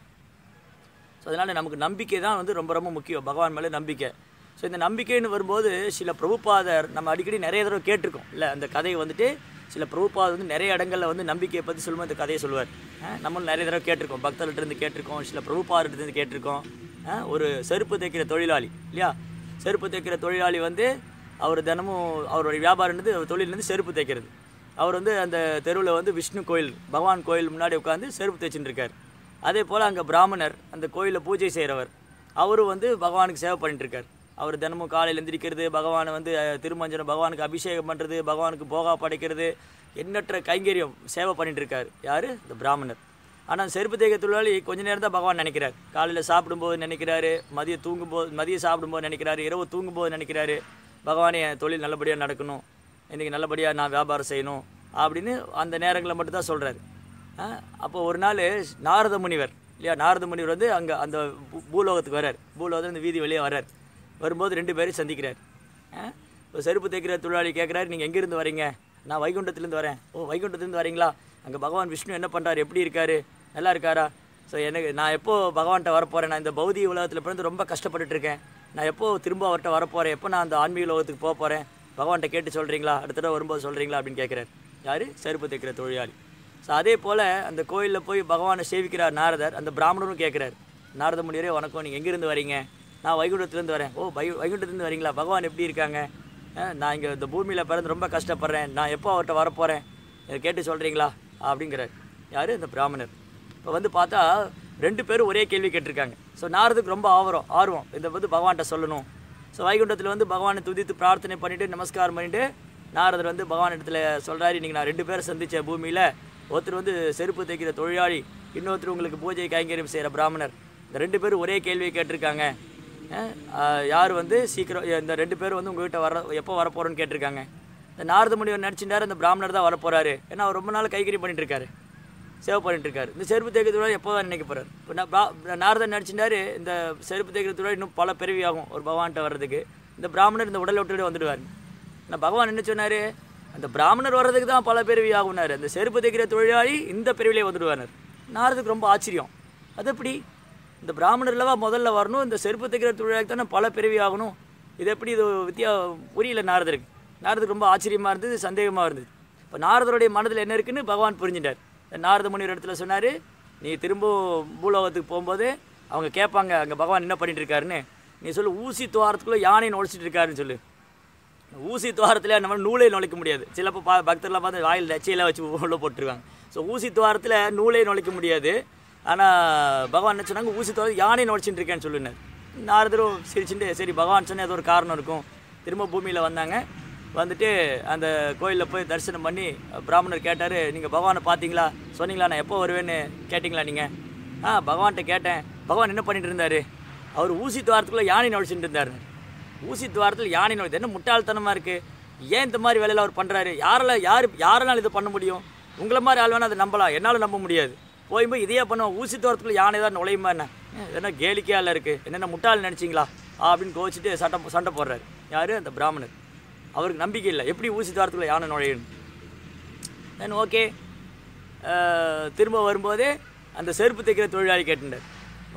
ஸோ அதனால் நமக்கு நம்பிக்கை தான் வந்து ரொம்ப ரொம்ப முக்கியம் பகவான் மேலே நம்பிக்கை ஸோ இந்த நம்பிக்கைன்னு வரும்போது சில பிரபுபாதர் நம்ம அடிக்கடி நிறைய தடவை கேட்டிருக்கோம் இல்லை அந்த கதையை வந்துட்டு சில பிரபுபாதர் வந்து நிறைய இடங்களில் வந்து நம்பிக்கையை பற்றி சொல்லும்போது இந்த கதையை சொல்லுவார் அஹ் நம்மளும் நிறைய தடவை கேட்டிருக்கோம் பக்தர்கிட்ட இருந்து கேட்டிருக்கோம் சில பிரபுபாதர்கிட்ட இருந்து கேட்டிருக்கோம் அஹ் ஒரு செருப்பு தைக்கிற தொழிலாளி இல்லையா செருப்பு தைக்கிற தொழிலாளி வந்து அவர் தினமும் அவருடைய வியாபாரம்னு அவர் தொழிலேருந்து செருப்பு தைக்கிறது அவர் வந்து அந்த தெருவில் வந்து விஷ்ணு கோயில் பகவான் கோயில் முன்னாடி உட்காந்து செருப்பு தைச்சின்னு இருக்கார் அதே போல் அங்கே பிராமணர் அந்த கோயிலில் பூஜை செய்கிறவர் அவரும் வந்து பகவானுக்கு சேவை பண்ணிட்டு இருக்கார் அவர் தினமும் காலையில் எந்திரிக்கிறது பகவானை வந்து அஹ், திருமஞ்சனம் பகவானுக்கு அபிஷேகம் பண்ணுறது பகவானுக்கு போகா படைக்கிறது எண்ணற்ற கைங்கரியம் சேவை பண்ணிட்டு இருக்கார் யார் இந்த பிராமணர் ஆனால் செருப்பு தேய்க்க தொழிலாளி கொஞ்ச நேரம் தான் பகவான் நினைக்கிறார் காலையில் சாப்பிடும்போது நினைக்கிறாரு மதியம் தூங்கும்போது மதியம் சாப்பிடும்போது நினைக்கிறாரு இரவு தூங்கும்போது நினைக்கிறாரு பகவானே என் தொழில் நல்லபடியாக நடக்கணும் இன்றைக்கி நல்லபடியாக நான் வியாபாரம் செய்யணும் அப்படின்னு அந்த நேரங்களில் மட்டும்தான் சொல்கிறாரு அப்போ ஒரு நாள் நாரத முனிவர் இல்லையா நாரத முனிவர் வந்து அங்கே அந்த பூ- பூலோகத்துக்கு வரார் பூலோகத்தில் இந்த வீதி வெளியே வரார் வரும்போது ரெண்டு பேரும் சந்திக்கிறார் இப்போ செருப்பு தைக்கிற தொழிலாளி கேட்குறாரு நீங்கள் எங்கேருந்து வரீங்க நான் வைகுண்டத்துலேருந்து வரேன் ஓ வைகுண்டத்துலேருந்து வரீங்களா அங்கே பகவான் விஷ்ணு என்ன பண்ணுறாரு எப்படி இருக்காரு நல்லா இருக்காரா ஸோ எனக்கு நான் எப்போ பகவான்கிட்ட வரப்போகிறேன் நான் இந்த பௌதிக உலகத்தில் பிறந்து ரொம்ப கஷ்டப்பட்டுட்டு இருக்கேன் நான் எப்போ திரும்ப அவர்கிட்ட வரப்போகிறேன் எப்போ நான் அந்த ஆன்மீக உலகத்துக்கு போக போகிறேன் பகவான்கிட்ட கேட்டு சொல்கிறீங்களா அடுத்த தடவை வரும்போது சொல்கிறீங்களா அப்படின்னு கேட்குறாரு யார் செருப்பு தைக்கிற தொழிலாளி ஸோ அதே போல் அந்த கோயிலில் போய் பகவானை சேவிக்கிறார் நாரதர் அந்த பிராமணரும் கேட்குறாரு நாரத முனிவரே வணக்கம் நீங்கள் எங்கேருந்து வரீங்க நான் வைகுண்டத்துலேருந்து வரேன் ஓ வை வைகுண்டத்துலேருந்து வரீங்களா பகவான் எப்படி இருக்காங்க அஹ், நான் இங்கே இந்த பூமியில் பிறந்து ரொம்ப கஷ்டப்படுறேன் நான் எப்போ அவர்கிட்ட வரப்போகிறேன் இதை கேட்டு சொல்கிறீங்களா அப்படிங்கிறார் யார் இந்த பிராமணர் இப்போ வந்து பார்த்தா ரெண்டு பேரும் ஒரே கேள்வி கேட்டிருக்காங்க ஸோ நாரதுக்கு ரொம்ப ஆவரம் ஆர்வம் இதை வந்து பகவான்கிட்ட சொல்லணும் ஸோ வைகுண்டத்தில் வந்து பகவானை துதித்து பிரார்த்தனை பண்ணிவிட்டு நமஸ்காரம் பண்ணிவிட்டு நாரதர் வந்து பகவான் இடத்துல சொல்கிறாரு இன்றைக்கி நான் ரெண்டு பேரும் சந்தித்த பூமியில் ஒருத்தர் வந்து செருப்பு தைக்கிற தொழிலாளி இன்னொருத்தர் உங்களுக்கு பூஜை கைங்கரியம் செய்கிற பிராமணர் இந்த ரெண்டு பேரும் ஒரே கேள்வியை கேட்டிருக்காங்க அஹ், ஆஹ், யார் வந்து சீக்கிரம் இந்த ரெண்டு பேரும் வந்து உங்ககிட்ட வர எப்போ வரப்போகிறோன்னு கேட்டிருக்காங்க இந்த நாரத முனிவர் நினச்சிட்டாரு இந்த பிராமணர் தான் வரப்போகிறாரு ஏன்னா அவர் ரொம்ப நாள் கைகறி பண்ணிட்டு இருக்காரு சேவ் பண்ணிட்டு இருக்காரு இந்த செருப்பு தேய்க்கிற தொழிலாளி எப்போ தான் நினைக்க போகிறார் இப்போ நான் பா- நாரதன் நடிச்சிட்டாரு இந்த செருப்பு தேய்க்கிற தொழிலாளி இன்னும் பல பிறவி ஆகும் ஒரு பகவான்கிட்ட வர்றதுக்கு இந்த பிராமணர் இந்த உடலை விட்டுட்டு வந்துடுவார் நான் பகவான் என்ன சொன்னார் அந்த பிராமணர் வர்றதுக்கு தான் பல பிறவி ஆகுனாரு அந்த செருப்பு தைக்கிற தொழிலாளி இந்த பிறவிலே வந்துடுவார் நாரதுக்கு ரொம்ப ஆச்சரியம் அது எப்படி இந்த பிராமணர்லவா முதல்ல வரணும் இந்த செருப்பு தைக்கிற தொழிலாளி தானே பல பிறவி ஆகணும் இது எப்படி இது வித்தியா புரியல நாரதருக்கு நாரதுக்கு ரொம்ப ஆச்சரியமாக இருந்தது சந்தேகமாக இருந்தது இப்போ நாரதருடைய மனதில் என்ன இருக்குன்னு பகவான் புரிஞ்சிட்டார் நாரத முனிவர் இடத்துல சொன்னார் நீ திரும்ப பூலோகத்துக்கு போகும்போது அவங்க கேட்பாங்க அங்கே பகவான் என்ன பண்ணிட்டு இருக்காருன்னு நீ சொல்லு ஊசி துவாரத்துக்குள்ளே யானை நுழைச்சிட்டு இருக்காருன்னு சொல்லு ஊசி துவாரத்தில் நம்ம நூலே நுழைக்க முடியாது சிலப்போ பா பக்தர்லாம் பார்த்து வாயில் நச்சையெல்லாம் வச்சு உள்ள போட்டுருவாங்க ஸோ ஊசி துவாரத்தில் நூலே நுழைக்க முடியாது ஆனால் பகவான் என்ன சொன்னாங்க ஊசி துவாரத்தில் யானை நுழைச்சிட்டு இருக்கேன்னு சொல்லுனார் நாரதரும் சிரிச்சுட்டு சரி பகவான் சொன்ன ஏதோ ஒரு காரணம் இருக்கும் திரும்ப பூமியில் வந்தாங்க வந்துட்டு அந்த கோயிலில் போய் தரிசனம் பண்ணி பிராமணர் கேட்டார் நீங்கள் பகவானை பார்த்தீங்களா சொன்னீங்களா நான் எப்போ வருவேன்னு கேட்டிங்களா நீங்கள் ஆ பகவான்கிட்ட கேட்டேன் பகவான் என்ன பண்ணிட்டு இருந்தார் அவர் ஊசி துவாரத்துக்குள்ளே யானை நுழைச்சிட்டு இருந்தார் ஊசி துவாரத்தில் யானை நுழைது என்ன முட்டாள்தனமாக இருக்குது ஏன் இந்த மாதிரி வேலையில் அவர் பண்ணுறாரு யாரால யார் யாரால இதை பண்ண முடியும் உங்களை மாதிரி ஆள் வேணால் அதை நம்பலாம் என்னால் நம்ப முடியாது போய் போய் இதையே பண்ணுவோம் ஊசி துவாரத்துக்குள்ள யானை தான் நுழையுமா என்ன ஏ, இது என்ன கேலிக்கையால் இருக்குது என்னென்ன முட்டாள் நினச்சிங்களா அப்படின்னு கோச்சிட்டு சட்டை சண்டை போடுறாரு யார் அந்த பிராமணர் அவருக்கு நம்பிக்கை இல்லை எப்படி ஊசி துவாரத்துக்குள்ள யானை நுழையணும் தென் ஓகே திரும்ப வரும்போதே அந்த செருப்பு தைக்கிற தொழிலாளி கேட்டுட்டார்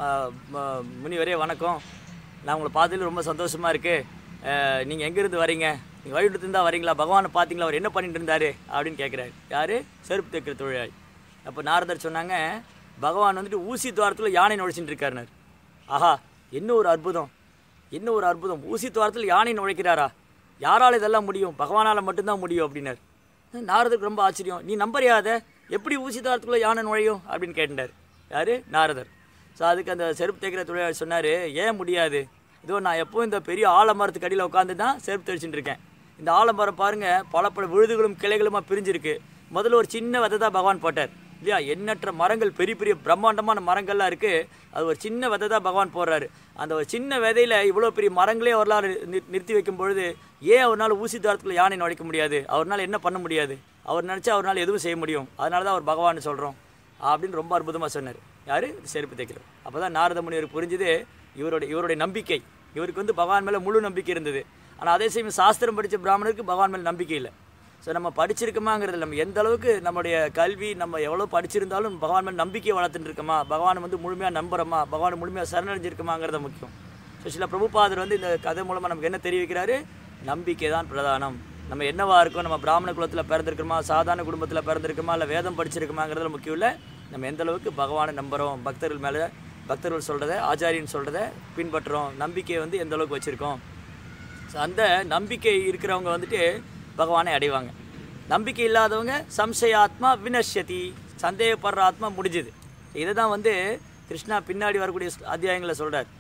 முனிவரே வணக்கம் நான் உங்களை பார்த்ததுல ரொம்ப சந்தோஷமாக இருக்குது நீங்கள் எங்கேருந்து வரீங்க நீங்கள் வழிவிட்டு இருந்தால் வரீங்களா பகவானை பார்த்தீங்களா அவர் என்ன பண்ணிட்டு இருந்தாரு அப்படின்னு கேட்குறாரு யார் செருப்பு தைக்கிற தொழிலாளி அப்போ நாரதர் சொன்னாங்க பகவான் வந்துட்டு ஊசி துவாரத்தில் யானை நுழைச்சிட்டு இருக்காருனார் ஆஹா என்ன ஒரு அற்புதம் என்ன ஒரு அற்புதம் ஊசி துவாரத்தில் யானை நுழைக்கிறாரா யாரால் இதெல்லாம் முடியும் பகவானால் மட்டும்தான் முடியும் அப்படின்னார் நாரதருக்கு ரொம்ப ஆச்சரியம் நீ நம்பறியாத எப்படி ஊசி துவாரத்துக்குள்ளே யானை நுழையும் அப்படின்னு கேட்டார் யார் நாரதர் ஸோ அதுக்கு அந்த செருப்பு தைக்கிற தொழிலாளி சொன்னார் ஏன் முடியாது இதோ நான் எப்போ இந்த பெரிய ஆலமரத்துக்கு அடியில் உட்காந்து தான் செருப்பு தைச்சிட்டு இருக்கேன் இந்த ஆலமரம் பாருங்கள் பல பல விழுதுகளும் கிளைகளுமா பிரிஞ்சிருக்கு முதல்ல ஒரு சின்ன விதை தான் பகவான் போட்டார் இல்லையா எண்ணற்ற மரங்கள் பெரிய பெரிய பிரம்மாண்டமான மரங்கள்லாம் இருக்குது அது ஒரு சின்ன விதை தான் பகவான் போடுறாரு அந்த ஒரு சின்ன விதையில இவ்வளோ பெரிய மரங்களே அவரால் நி- நிறுத்தி வைக்கும் பொழுது ஏன் அவரால் ஊசி தாரத்துக்குள்ள யானை நுழைக்க முடியாது அவரால் என்ன பண்ண முடியாது அவர் நினச்சா அவரால் எதுவும் செய்ய முடியும் அதனால தான் அவர் பகவான் சொல்கிறோம் அப்படின்னு ரொம்ப அற்புதமாக சொன்னார் யார் செருப்பு தைக்கிறோம் அப்போ தான் நாரத முனிவர் புரிஞ்சுது இவருடைய இவருடைய நம்பிக்கை இவருக்கு வந்து பகவான் மேலே முழு நம்பிக்கை இருந்தது ஆனால் அதே சமயம் சாஸ்திரம் படித்த பிராமணருக்கு பகவான் மேலே நம்பிக்கை இல்லை ஸோ நம்ம படிச்சிருக்கோமாங்கிறது நம்ம எந்த அளவுக்கு நம்முடைய கல்வி நம்ம எவ்வளோ படிச்சிருந்தாலும் பகவான் மேலே நம்பிக்கை வளர்த்துட்டு இருக்கோமா பகவானை வந்து முழுமையாக நம்புறோமா பகவானை முழுமையாக சரணடைஞ்சிருக்கோமாங்கிறது முக்கியம் ஸோ சில பிரபுபாதர் வந்து இந்த கதை மூலமாக நமக்கு என்ன தெரிவிக்கிறாரு நம்பிக்கை தான் பிரதானம் நம்ம என்னவா இருக்கோம் நம்ம பிராமண குலத்தில் பிறந்திருக்கிறோமா சாதாரண குடும்பத்தில் பிறந்திருக்கோமா இல்லை வேதம் படிச்சிருக்கோமாங்கிறதுல முக்கியம் இல்லை நம்ம எந்த அளவுக்கு பகவானை நம்புகிறோம் பக்தர்கள் மேலே பக்தர்கள் சொல்கிறத ஆச்சாரியன் சொல்கிறத பின்பற்றுறோம் நம்பிக்கையை வந்து எந்த அளவுக்கு வச்சுருக்கோம் ஸோ அந்த நம்பிக்கை இருக்கிறவங்க வந்துட்டு பகவானை அடைவாங்க நம்பிக்கை இல்லாதவங்க சம்சயாத்மா வினஷ்யதி சந்தேகப்படுற ஆத்மா முடிஞ்சுது இதை தான் வந்து கிருஷ்ணா பின்னாடி வரக்கூடிய ஸ்- அத்தியாயங்களில் சொல்கிறார்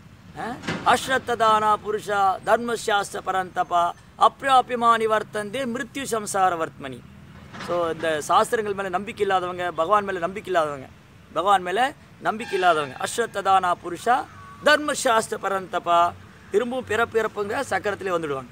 அஸ்ரத்ததானா புருஷா தர்மசாஸ்திர பரந்தபா அப்பிராபியமானி வர்த்தந்தே மிருத்யு சம்சார வர்த்மனி ஸோ இந்த சாஸ்திரங்கள் மேலே நம்பிக்கை இல்லாதவங்க பகவான் மேலே நம்பிக்கை இல்லாதவங்க பகவான் மேலே நம்பிக்கை இல்லாதவங்க அஸ்வத்ததானா புருஷா தர்மசாஸ்திர பரந்தபா திரும்பவும் பிறப்பு இறப்புங்கிற சக்கரத்திலே வந்துடுவாங்க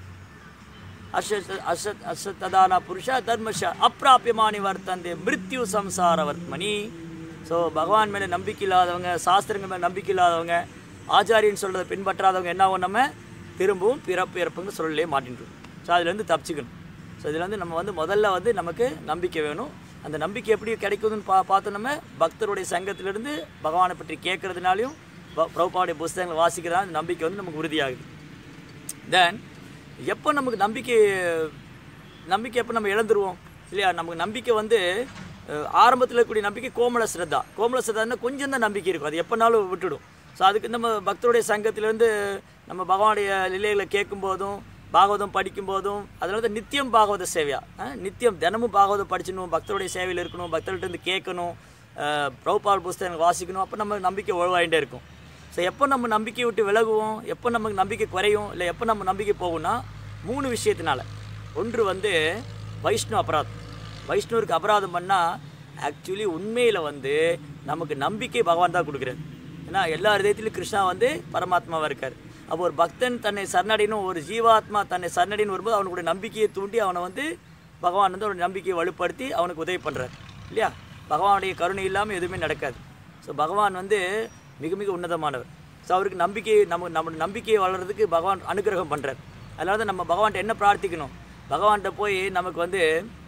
அஸ்வத் அஸ்வத் அஸ்வத்ததானா புருஷா தர்மஷா அப்பிராபியமானி வர்த்தந்தே மிருத்யு சம்சார வர்த்மனி ஸோ பகவான் மேலே நம்பிக்கை இல்லாதவங்க சாஸ்திரங்கள் மேலே நம்பிக்கை இல்லாதவங்க ஆச்சாரியன் சொல்கிறத பின்பற்றாதவங்க என்ன ஆகும் நம்ம திரும்பவும் பிறப்பு இறப்புங்க சொல்லலே மாட்டின்றோம் ஸோ அதுலேருந்து தப்பிச்சுக்கணும் ஸோ இதில் வந்து நம்ம வந்து முதல்ல வந்து நமக்கு நம்பிக்கை வேணும் அந்த நம்பிக்கை எப்படி கிடைக்குதுன்னு பா பார்த்தோம் நம்ம பக்தருடைய சங்கத்திலிருந்து பகவானை பற்றி கேட்கறதுனாலையும் பிரபுபாவுடைய புஸ்தகங்களை வாசிக்கிறதா அந்த நம்பிக்கை வந்து நமக்கு உறுதியாகுது தென் எப்போ நமக்கு நம்பிக்கை நம்பிக்கை எப்போ நம்ம இழந்துருவோம் இல்லையா நமக்கு நம்பிக்கை வந்து ஆரம்பத்தில் இருக்கக்கூடிய நம்பிக்கை கோமல ஸ்ரத்தா கோமல ஸ்ரத்தான்னா கொஞ்சம் தான் நம்பிக்கை இருக்கும் அது எப்போனாலும் விட்டுடும் ஸோ அதுக்கு நம்ம பக்தருடைய சங்கத்திலேருந்து நம்ம பகவானுடைய லீலைகளை கேட்கும்போதும் பாகவதம் படிக்கும்போதும் அதனால தான் நித்தியம் பாகவத சேவையா அஹ், நித்தியம் தினமும் பாகவதம் படிச்சிடணும் பக்தருடைய சேவையில் இருக்கணும் பக்தர்கிட்ட இருந்து கேட்கணும் அஹ், பிரபுபால் புஸ்தகம் வாசிக்கணும் அப்போ நம்ம நம்பிக்கை உழவாயிட்டே இருக்கும் ஸோ எப்போ நம்ம நம்பிக்கையை விட்டு விலகுவோம் எப்போ நமக்கு நம்பிக்கை குறையும் இல்லை எப்போ நம்ம நம்பிக்கை போகும்னா மூணு விஷயத்தினால ஒன்று வந்து வைஷ்ணவ அபராதம் வைஷ்ணவருக்கு அபராதம் பண்ணால் ஆக்சுவலி உண்மையில் வந்து நமக்கு நம்பிக்கை பகவான் தான் கொடுக்குறாரு ஏன்னா எல்லா இதயத்திலும் கிருஷ்ணா வந்து பரமாத்மாவாக இருக்கார் அப்போ ஒரு பக்தன் தன்னை சரணடையணும் ஒரு ஜீவாத்மா தன்னை சரணடைன்னு வரும்போது அவனுடைய நம்பிக்கையை தூண்டி அவனை வந்து பகவான் வந்து அவனுடைய நம்பிக்கையை வலுப்படுத்தி அவனுக்கு உதவி பண்ணுறார் இல்லையா பகவானுடைய கருணை இல்லாமல் எதுவுமே நடக்காது ஸோ பகவான் வந்து மிக மிக உன்னதமானவர் ஸோ அவருக்கு நம்பிக்கை நம்ம நம்ம நம்பிக்கையை வளர்கிறதுக்கு பகவான் அனுகிரகம் பண்ணுறார் அதனால தான் நம்ம பகவான்கிட்ட என்ன பிரார்த்திக்கணும் பகவான்கிட்ட போய் நமக்கு வந்து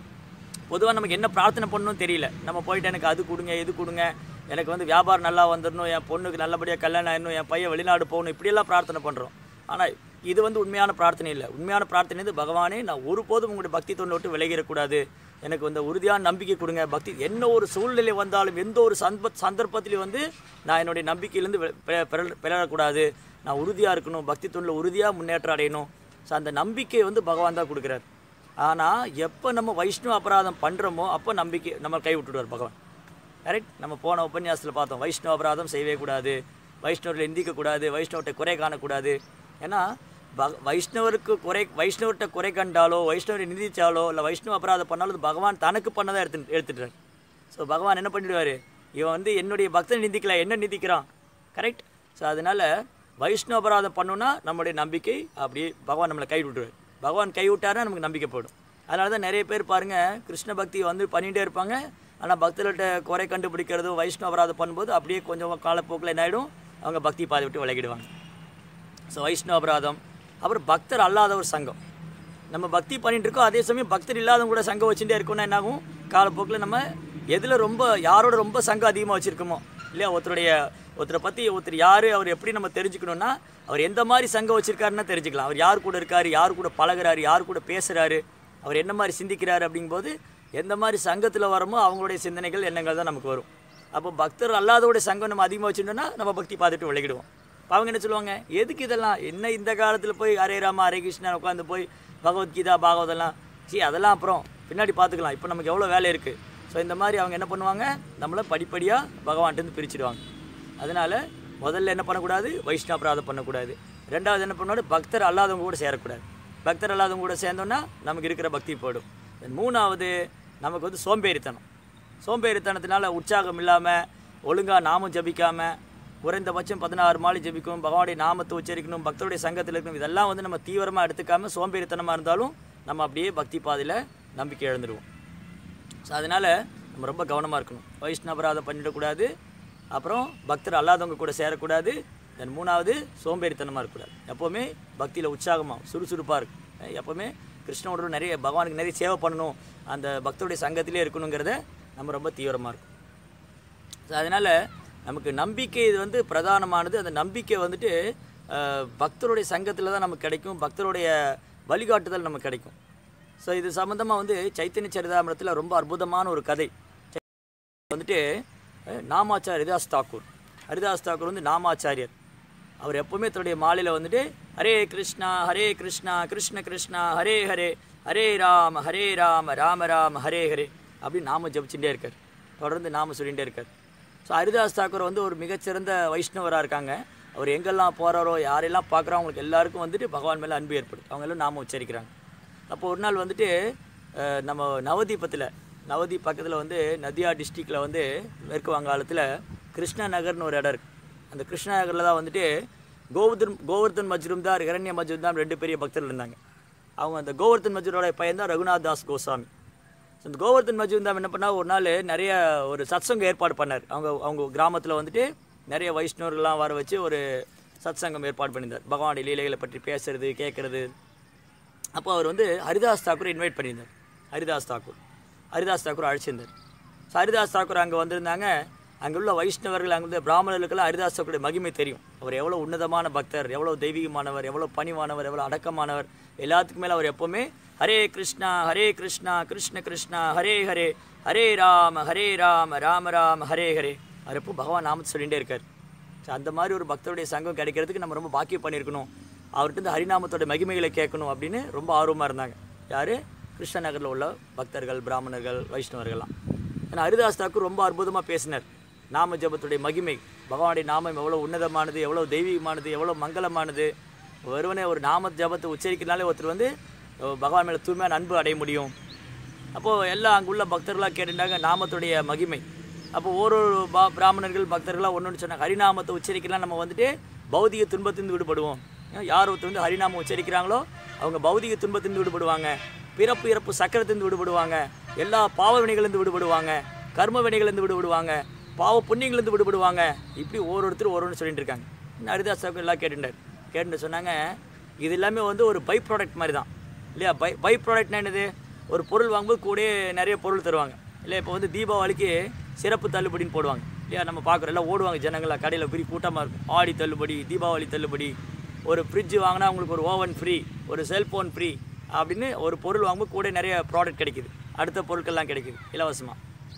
பொதுவாக நமக்கு என்ன பிரார்த்தனை பண்ணணும்னு தெரியல நம்ம போயிட்டு எனக்கு அது கொடுங்க இது கொடுங்க எனக்கு வந்து வியாபாரம் நல்லா வந்துடணும் என் பொண்ணுக்கு நல்லபடியாக கல்யாணம் ஆயிடணும் என் பையன் வெளிநாடு போகணும் இப்படியெல்லாம் பிரார்த்தனை பண்ணுறோம் ஆனால் இது வந்து உண்மையான பிரார்த்தனை இல்லை உண்மையான பிரார்த்தனை வந்து பகவானே நான் ஒருபோதும் உங்களுடைய பக்தி தொண்டை விட்டு விலகிடக்கூடாது எனக்கு வந்து உறுதியான நம்பிக்கை கொடுங்க பக்தி என்ன ஒரு சூழ்நிலை வந்தாலும் எந்த ஒரு சந்த சந்தர்ப்பத்திலையும் வந்து நான் என்னுடைய நம்பிக்கையிலேருந்து வெ- பெ- பெற- பெறக்கூடாது நான் உறுதியாக இருக்கணும் பக்தி தொண்டில் உறுதியாக முன்னேற்றம் அடையணும் ஸோ அந்த நம்பிக்கையை வந்து பகவான் தான் கொடுக்குறாரு ஆனால் எப்போ நம்ம வைஷ்ணவ அபராதம் பண்ணுறோமோ அப்போ நம்பிக்கை நம்ம கை விட்டுடுவார் பகவான் கரெக்ட் நம்ம போன உபன்யாசத்தில் பார்த்தோம் வைஷ்ணவ அபராதம் செய்யவே கூடாது வைஷ்ணவர்கள் நிந்திக்கக்கூடாது வைஷ்ணவர்கிட்ட குறை காணக்கூடாது ஏன்னா பக வைஷ்ணவருக்கு குறை வைஷ்ணவர்கிட்ட குறை கண்டாலோ வைஷ்ணவரை நிந்திச்சாலோ இல்லை வைஷ்ணவ அபராதம் பண்ணாலும் அது பகவான் தனக்கு பண்ணதான் எடுத்து எடுத்துட்டார் ஸோ பகவான் என்ன பண்ணிடுவார் இவன் வந்து என்னுடைய பக்தனை நிந்திக்கல என்ன நிந்திக்கிறான் கரெக்ட் ஸோ அதனால் வைஷ்ணவ அபராதம் பண்ணோன்னா நம்மளுடைய நம்பிக்கை அப்படியே பகவான் நம்மளை கை விட்டுருவார் பகவான் கை விட்டாருன்னா நமக்கு நம்பிக்கை போயிடும் அதனால தான் நிறைய பேர் பாருங்கள் கிருஷ்ண பக்தி வந்து பண்ணிகிட்டே இருப்பாங்க ஆனால் பக்தர்கள்ட்ட குறை கண்டுபிடிக்கிறதும் வைஷ்ணவ அபராதம் பண்ணும்போது அப்படியே கொஞ்சம் காலப்போக்கில் என்ன ஆகிடும் அவங்க பக்தி பாதை விட்டு விலகிடுவாங்க ஸோ வைஷ்ணவ அபராதம் அப்புறம் பக்தர் அல்லாத ஒரு சங்கம் நம்ம பக்தி பண்ணிட்டு இருக்கோம் அதே சமயம் பக்தர் இல்லாதவங்க கூட சங்கம் வச்சுட்டே இருக்கோம்னா என்னாகும் காலப்போக்கில் நம்ம எதில் ரொம்ப யாரோட ரொம்ப சங்கம் அதிகமாக வச்சுருக்கோமோ இல்லையா ஒருத்தருடைய ஒருத்தரை பற்றி ஒருத்தர் யார் அவர் எப்படி நம்ம தெரிஞ்சுக்கணும்னா அவர் எந்த மாதிரி சங்கம் வச்சுருக்காருன்னா தெரிஞ்சுக்கலாம் அவர் யார் கூட இருக்கார் யார் கூட பழகுறாரு யார் கூட பேசுகிறாரு அவர் என்ன மாதிரி சிந்திக்கிறாரு அப்படிங்கும்போது எந்த மாதிரி சங்கத்தில் வரமோ அவங்களுடைய சிந்தனைகள் எண்ணங்கள் தான் நமக்கு வரும் அப்போ பக்தர் அல்லாதோடைய சங்கம் நம்ம அதிகமாக வச்சுட்டோம்னா நம்ம பக்தி பார்த்துட்டு விலகிடுவோம் அப்ப அவங்க என்ன சொல்லுவாங்க எதுக்கு இதெல்லாம் என்ன இந்த காலத்தில் போய் ஹரே ராமா ஹரே கிருஷ்ணா உட்காந்து போய் பகவத்கீதா பாகவதெல்லாம் சரி அதெல்லாம் அப்புறம் பின்னாடி பார்த்துக்கலாம் இப்போ நமக்கு எவ்வளோ வேலை இருக்குது ஸோ இந்த மாதிரி அவங்க என்ன பண்ணுவாங்க நம்மளை படிப்படியாக பகவான்கிட்டருந்து பிரிச்சிடுவாங்க அதனால் முதல்ல என்ன பண்ணக்கூடாது வைஷ்ணவராதம் பண்ணக்கூடாது ரெண்டாவது என்ன பண்ணக்கூடாது பக்தர் அல்லாதவங்க கூட சேரக்கூடாது பக்தர் அல்லாதவங்க கூட சேர்ந்தோன்னா நமக்கு இருக்கிற பக்தி போயிடும் Then மூணாவது நமக்கு வந்து சோம்பேறித்தனம் சோம்பேறித்தனத்தினால உற்சாகம் இல்லாமல் ஒழுங்காக நாமம் ஜபிக்காமல் குறைந்தபட்சம் பதினாறு மாலை ஜெபிக்கும் பகவானுடைய நாமத்தை உச்சரிக்கணும் பக்தருடைய சங்கத்தில் இருக்கணும் இதெல்லாம் வந்து நம்ம தீவிரமாக எடுத்துக்காம சோம்பேறித்தனமாக இருந்தாலும் நம்ம அப்படியே பக்தி பாதையில் நம்பிக்கை இழந்துடுவோம் ஸோ அதனால் நம்ம ரொம்ப கவனமாக இருக்கணும் வைஷ்ணவராதம் பண்ணிடக்கூடாது அப்புறம் பக்தர் அல்லாதவங்க கூட சேரக்கூடாது தென் மூணாவது சோம்பேறித்தனமாக இருக்கக்கூடாது எப்போவுமே பக்தியில் உற்சாகமாக சுறுசுறுப்பாக இருக்கும் அஹ் எப்போவுமே கிருஷ்ணனோட நிறைய பகவானுக்கு நிறைய சேவை பண்ணணும் அந்த பக்தருடைய சங்கத்திலே இருக்கணுங்கிறத நம்ம ரொம்ப தீவிரமாக இருக்கும் ஸோ அதனால் நமக்கு நம்பிக்கை இது வந்து பிரதானமானது அந்த நம்பிக்கை வந்துட்டு அஹ், பக்தருடைய சங்கத்தில் தான் நமக்கு கிடைக்கும் பக்தருடைய வழிகாட்டுதல் நமக்கு கிடைக்கும் ஸோ இது சம்மந்தமாக வந்து சைத்தன்ய சரிதாமிரத்தில் ரொம்ப அற்புதமான ஒரு கதை வந்துட்டு அஹ், நாமாச்சார் ஹரிதாஸ் தாக்கூர் ஹரிதாஸ் தாக்கூர் வந்து நாமாச்சாரியர் அவர் எப்பவுமே தன்னுடைய மாலையில் வந்துட்டு ஹரே கிருஷ்ணா ஹரே கிருஷ்ணா கிருஷ்ண கிருஷ்ணா ஹரே ஹரே ஹரே ராம ஹரே ராம ராம ராம ஹரே ஹரே அப்படின்னு நாம ஜபிச்சுட்டே இருக்கார் தொடர்ந்து நாம சொல்லிகிட்டே இருக்கார் ஸோ ஹரிதாஸ் தாக்கூர் வந்து ஒரு மிகச்சிறந்த வைஷ்ணவராக இருக்காங்க அவர் எங்கெல்லாம் போகிறாரோ யாரெல்லாம் பார்க்குறோ அவங்களுக்கு எல்லாருக்கும் வந்துட்டு பகவான் மேலே அன்பு ஏற்படுது அவங்க எல்லாம் நாம உச்சரிக்கிறாங்க அப்போ ஒரு நாள் வந்துட்டு அஹ், நம்ம நவதீபத்தில் நவதீப் பக்கத்தில் வந்து நதியா டிஸ்ட்ரிக்டில் வந்து மேற்கு வங்காளத்தில் கிருஷ்ணா நகர்னு ஒரு இடம் இருக்குது அந்த கிருஷ்ணா நகரில் தான் வந்துட்டு கோவர்தன் கோவர்தன் மஜ்ரூம்தார் இரண்ய மஜ்ரூம்தார் ரெண்டு பெரிய பக்தர்கள் இருந்தாங்க அவங்க அந்த கோவர்தன் மஜ்ரூரோட பையன் தான் ரகுநாத் தாஸ் கோசாமி ஸோ இந்த கோவர்தன் மஜ்ரூம்தாம் என்ன பண்ணா ஒரு நாள் நிறைய ஒரு சத்சங்கம் ஏற்பாடு பண்ணார் அவங்க அவங்க கிராமத்தில் வந்துட்டு நிறைய வைஷ்ணவர்கள்லாம் வர வச்சு ஒரு சத்சங்கம் ஏற்பாடு பண்ணியிருந்தார் பகவானுடைய லீலைகளை பற்றி பேசுறது கேட்குறது அப்போ அவர் வந்து ஹரிதாஸ் தாக்கூர் இன்வைட் பண்ணியிருந்தார் ஹரிதாஸ் தாக்கூர் ஹரிதாஸ் தாக்கூர் அழைச்சிருந்தார் ஸோ ஹரிதாஸ் தாக்கூர் அங்கே வந்திருந்தாங்க அங்கே உள்ள வைஷ்ணவர்கள் அங்கே உள்ள பிராமணர்களுக்கெல்லாம் ஹரிதாஸ் தாக்கூருடைய மகிமை தெரியும் அவர் எவ்வளோ உன்னதமான பக்தர் எவ்வளோ தெய்வீகமானவர் எவ்வளோ பணிவானவர் எவ்வளோ அடக்கமானவர் எல்லாத்துக்கும் மேலே அவர் எப்போவுமே ஹரே கிருஷ்ணா ஹரே கிருஷ்ணா கிருஷ்ண கிருஷ்ணா ஹரே ஹரே ஹரே ராம ஹரே ராம ராம ராம ஹரே ஹரே அவர் எப்போ பகவான் நாமத்தை சொல்லிகிட்டே இருக்கார் ஸோ அந்த மாதிரி ஒரு பக்தருடைய சங்கம் கிடைக்கிறதுக்கு நம்ம ரொம்ப பாக்கியம் பண்ணியிருக்கணும் அவர்கிட்ட இந்த ஹரிநாமத்தோட மகிமைகளை கேட்கணும் அப்படின்னு ரொம்ப ஆர்வமாக இருந்தாங்க யார் கிருஷ்ண நகரில் உள்ள பக்தர்கள் பிராமணர்கள் வைஷ்ணவர்கள்லாம் ஏன்னா ஹரிதாஸ் தாக்கூர் ரொம்ப அற்புதமாக பேசினார் நாம ஜபத்துடைய மகிமை பகவானுடைய நாமம் எவ்வளோ உன்னதமானது எவ்வளோ தெய்வீகமானது எவ்வளோ மங்களமானது வெறுவனே ஒரு நாம ஜபத்தை உச்சரிக்கிறனாலே ஒருத்தர் வந்து அஹ், பகவான் மேலே தூய்மையான அன்பு அடைய முடியும் அப்போது எல்லாம் அங்குள்ள பக்தர்களாக கேட்டுட்டாங்க நாமத்துடைய மகிமை அப்போ ஒரு ஒரு பா பிராமணர்கள் பக்தர்களாக ஒன்று சொன்னாங்க ஹரிநாமத்தை உச்சரிக்கலாம் நம்ம வந்துட்டு பௌதிக துன்பத்திலிருந்து விடுபடுவோம் ஏன் யார் ஒருத்தர் வந்து ஹரிநாமம் உச்சரிக்கிறாங்களோ அவங்க பௌதிக துன்பத்திலிருந்து விடுபடுவாங்க பிறப்பு இறப்பு சக்கரத்திலிருந்து விடுபடுவாங்க எல்லா பாவ வினைகளிலிருந்து விடுபடுவாங்க கர்ம வினைகளிலிருந்து விடுபடுவாங்க பாவ புண்ணியங்களிலிருந்து விடுபடுவாங்க இப்படி ஒவ்வொருத்தரும் ஒரு ஒன்று சொல்லிட்டு இருக்காங்க இன்னும் ஹரிதாஸ் தாக்கூர் எல்லாம் கேட்டுட்டார் கேட்டுட்டு சொன்னாங்க இது எல்லாமே வந்து ஒரு பை ப்ராடக்ட் மாதிரி தான் இல்லையா பை பை ப்ராடக்ட்னா என்னது ஒரு பொருள் வாங்கும்போது கூடயே நிறைய பொருள் தருவாங்க இல்லையா இப்போ வந்து தீபாவளிக்கு சிறப்பு தள்ளுபடின்னு போடுவாங்க இல்லையா நம்ம பார்க்குறோம் எல்லாம் ஓடுவாங்க ஜனங்களாம் கடையில் பெரிய கூட்டமாக இருக்கும் ஆடி தள்ளுபடி தீபாவளி தள்ளுபடி ஒரு ஃப்ரிட்ஜ் வாங்கினா உங்களுக்கு ஒரு ஓவன் ஃப்ரீ ஒரு செல்ஃபோன் ஃப்ரீ அப்படின்னு ஒரு பொருள் வாங்கும்போது கூட நிறைய ப்ராடக்ட் கிடைக்குது அடுத்த பொருட்கள்லாம் கிடைக்குது இலவசமாக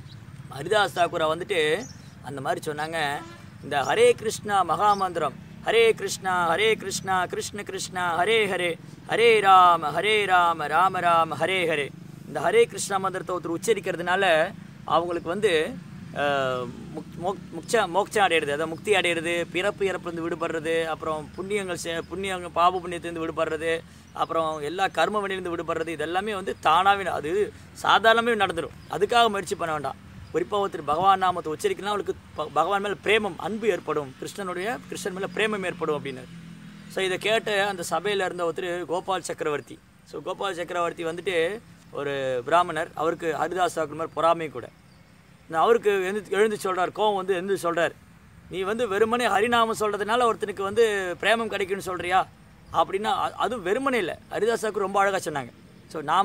ஹரிதாஸ் தாக்கூரை வந்துட்டு அந்த மாதிரி சொன்னாங்க இந்த ஹரே கிருஷ்ணா மகாமந்திரம் ஹரே கிருஷ்ணா ஹரே கிருஷ்ணா கிருஷ்ண கிருஷ்ணா ஹரே ஹரே ஹரே ராம ஹரே ராம ராம ராம ஹரே ஹரே இந்த ஹரே கிருஷ்ணா மந்திரத்தை ஒருத்தர் உச்சரிக்கிறதுனால அவங்களுக்கு வந்து அஹ், முக்- மோக்- முக்ச மோட்சம் அடையிறது அதாவது முக்தி அடையிறது பிறப்பு இறப்புலேருந்து விடுபடுறது அப்புறம் புண்ணியங்கள் செ- புண்ணியங்கள் பாப புண்ணியத்திலேருந்து விடுபடுறது அப்புறம் எல்லா கர்ம வழியிலேருந்து விடுபடுறது இதெல்லாமே வந்து தானாகவே அது சாதாரணமே நடந்துடும் அதுக்காக முயற்சி பண்ண வேண்டாம் குறிப்பாக ஒருத்தர் பகவான் நாமத்தை உச்சரிக்கலாம் அவளுக்கு ப- பகவான் மேலே பிரேமம் அன்பு ஏற்படும் கிருஷ்ணனுடைய கிருஷ்ணன் மேலே பிரேமம் ஏற்படும் அப்படின்னாரு ஸோ இதை கேட்ட அந்த சபையில் இருந்த ஒருத்தர் கோபால் சக்கரவர்த்தி ஸோ கோபால் சக்கரவர்த்தி வந்துட்டு ஒரு பிராமணர் அவருக்கு ஹரிதாஸ் தாக்கூர் மாதிரி பொறாமை கூட நான் அவருக்கு எழுந்து எழுந்து சொல்கிறார் கோவம் வந்து எழுந்து சொல்கிறார் நீ வந்து வெறுமனே ஹரிநாமம் சொல்கிறதுனால ஒருத்தனுக்கு வந்து பிரேமம் கிடைக்கும்னு சொல்கிறியா அப்படின்னா அ- அதுவும் வெறுமனே இல்லை ஹரிதாஸாக்கு ரொம்ப அழகாக சொன்னாங்க ஸோ நாம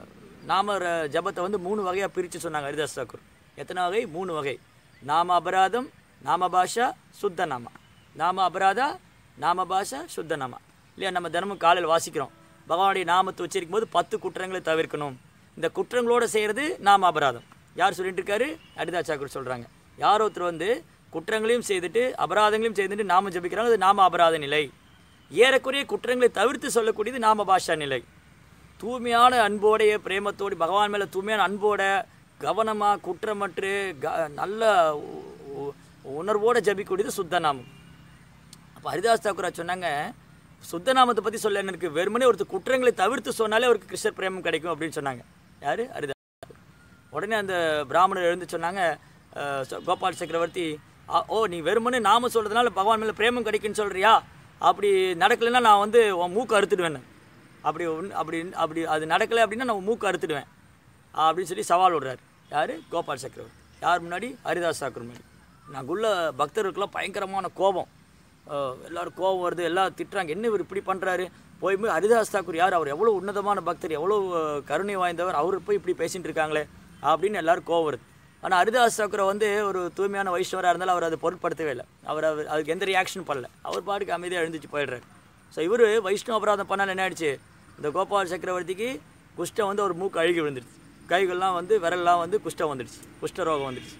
நாம ர- ஜபத்தை வந்து மூணு வகையாக பிரித்து சொன்னாங்க ஹரிதாஸ் தாக்கூர் எத்தனை வகை மூணு வகை நாம அபராதம் நாம பாஷா சுத்த நாம நாம அபராதா நாம பாஷா சுத்த நாம இல்லையா நம்ம தினமும் காலையில் வாசிக்கிறோம் பகவானுடைய நாமத்தை உச்சரிக்கும் போது பத்து குற்றங்களை தவிர்க்கணும் இந்த குற்றங்களோட செய்கிறது நாம அபராதம் யார் சொல்லிட்டு இருக்காரு ஹரிதாஸ் தாக்கூர் சொல்கிறாங்க யார் ஒருத்தர் வந்து குற்றங்களையும் செய்துட்டு அபராதங்களையும் செய்துட்டு நாம ஜபிக்கிறாங்க அது நாம அபராத நிலை ஏறக்குறைய குற்றங்களை தவிர்த்து சொல்லக்கூடியது நாம பாஷா நிலை தூய்மையான அன்போடைய பிரேமத்தோடு பகவான் மேலே தூய்மையான அன்போட கவனமாக குற்றமற்று க நல்ல உ- உ- உணர்வோட ஜபிக்கூடியது சுத்த நாமம் அப்போ ஹரிதாஸ் தாக்கூரா சொன்னாங்க சுத்த நாமத்தை பற்றி சொல்ல எனக்கு வெறுமனே ஒருத்தர் குற்றங்களை தவிர்த்து சொன்னாலே அவருக்கு கிருஷ்ணர் பிரேமம் கிடைக்கும் அப்படின்னு சொன்னாங்க யார் ஹரிதாஸ் தாக்கூர். உடனே அந்த பிராமணர் எழுந்து சொன்னாங்க அஹ், ச- கோபால் சக்கரவர்த்தி "ஆ, ஓ நீ வெறுமனே நாம சொல்கிறதுனால பகவான் மேலே பிரேமம் கிடைக்குன்னு சொல்கிறியா அப்படி நடக்கலைன்னா நான் வந்து உன் மூக்கு அறுத்துடுவேன் அப்படி ஒன்று அப்படி அப்படி அது நடக்கலை அப்படின்னா நான் உன் மூக்கு அறுத்துடுவேன் அப்படின்னு சொல்லி சவால் விடுறாரு யார் கோபால் சக்கரவர்த்தி யார் முன்னாடி ஹரிதாஸ் தாக்கூர் முன்னாடி நாங்குள்ள பக்தர்களுக்கெல்லாம் பயங்கரமான கோபம் அஹ் எல்லாரும் கோபம் வருது எல்லாம் திட்டுறாங்க என்ன இவர் இப்படி பண்ணுறாரு போய் போய் ஹரிதாஸ் தாக்கூர் யார் அவர் எவ்வளோ உன்னதமான பக்தர் எவ்வளோ அஹ், கருணை வாய்ந்தவர் அவர் போய் இப்படி பேசிட்டு இருக்காங்களே அப்படின்னு எல்லாரும் கோவம் வருது ஆனால் ஹரிதாஸ் தாக்கூரை வந்து ஒரு தூய்மையான வைஷ்ணவராக இருந்தாலும் அவர் அதை பொருட்படுத்தவே இல்லை அவர் அவர் அதுக்கு எந்த ரியாக்ஷன் பண்ணல அவர் பாட்டுக்கு அமைதியாக எழுந்துச்சு போயிடுறாரு ஸோ இவர் வைஷ்ணவ அபராதம் பண்ணால் என்ன ஆயிடுச்சு இந்த கோபால் சக்கரவர்த்திக்கு குஷ்டம் வந்து ஒரு மூக்கு அழுகி விழுந்துடுச்சு கைகள்லாம் வந்து விரல்லாம் வந்து குஷ்டம் வந்துடுச்சு குஷ்ட ரோகம் வந்துடுச்சு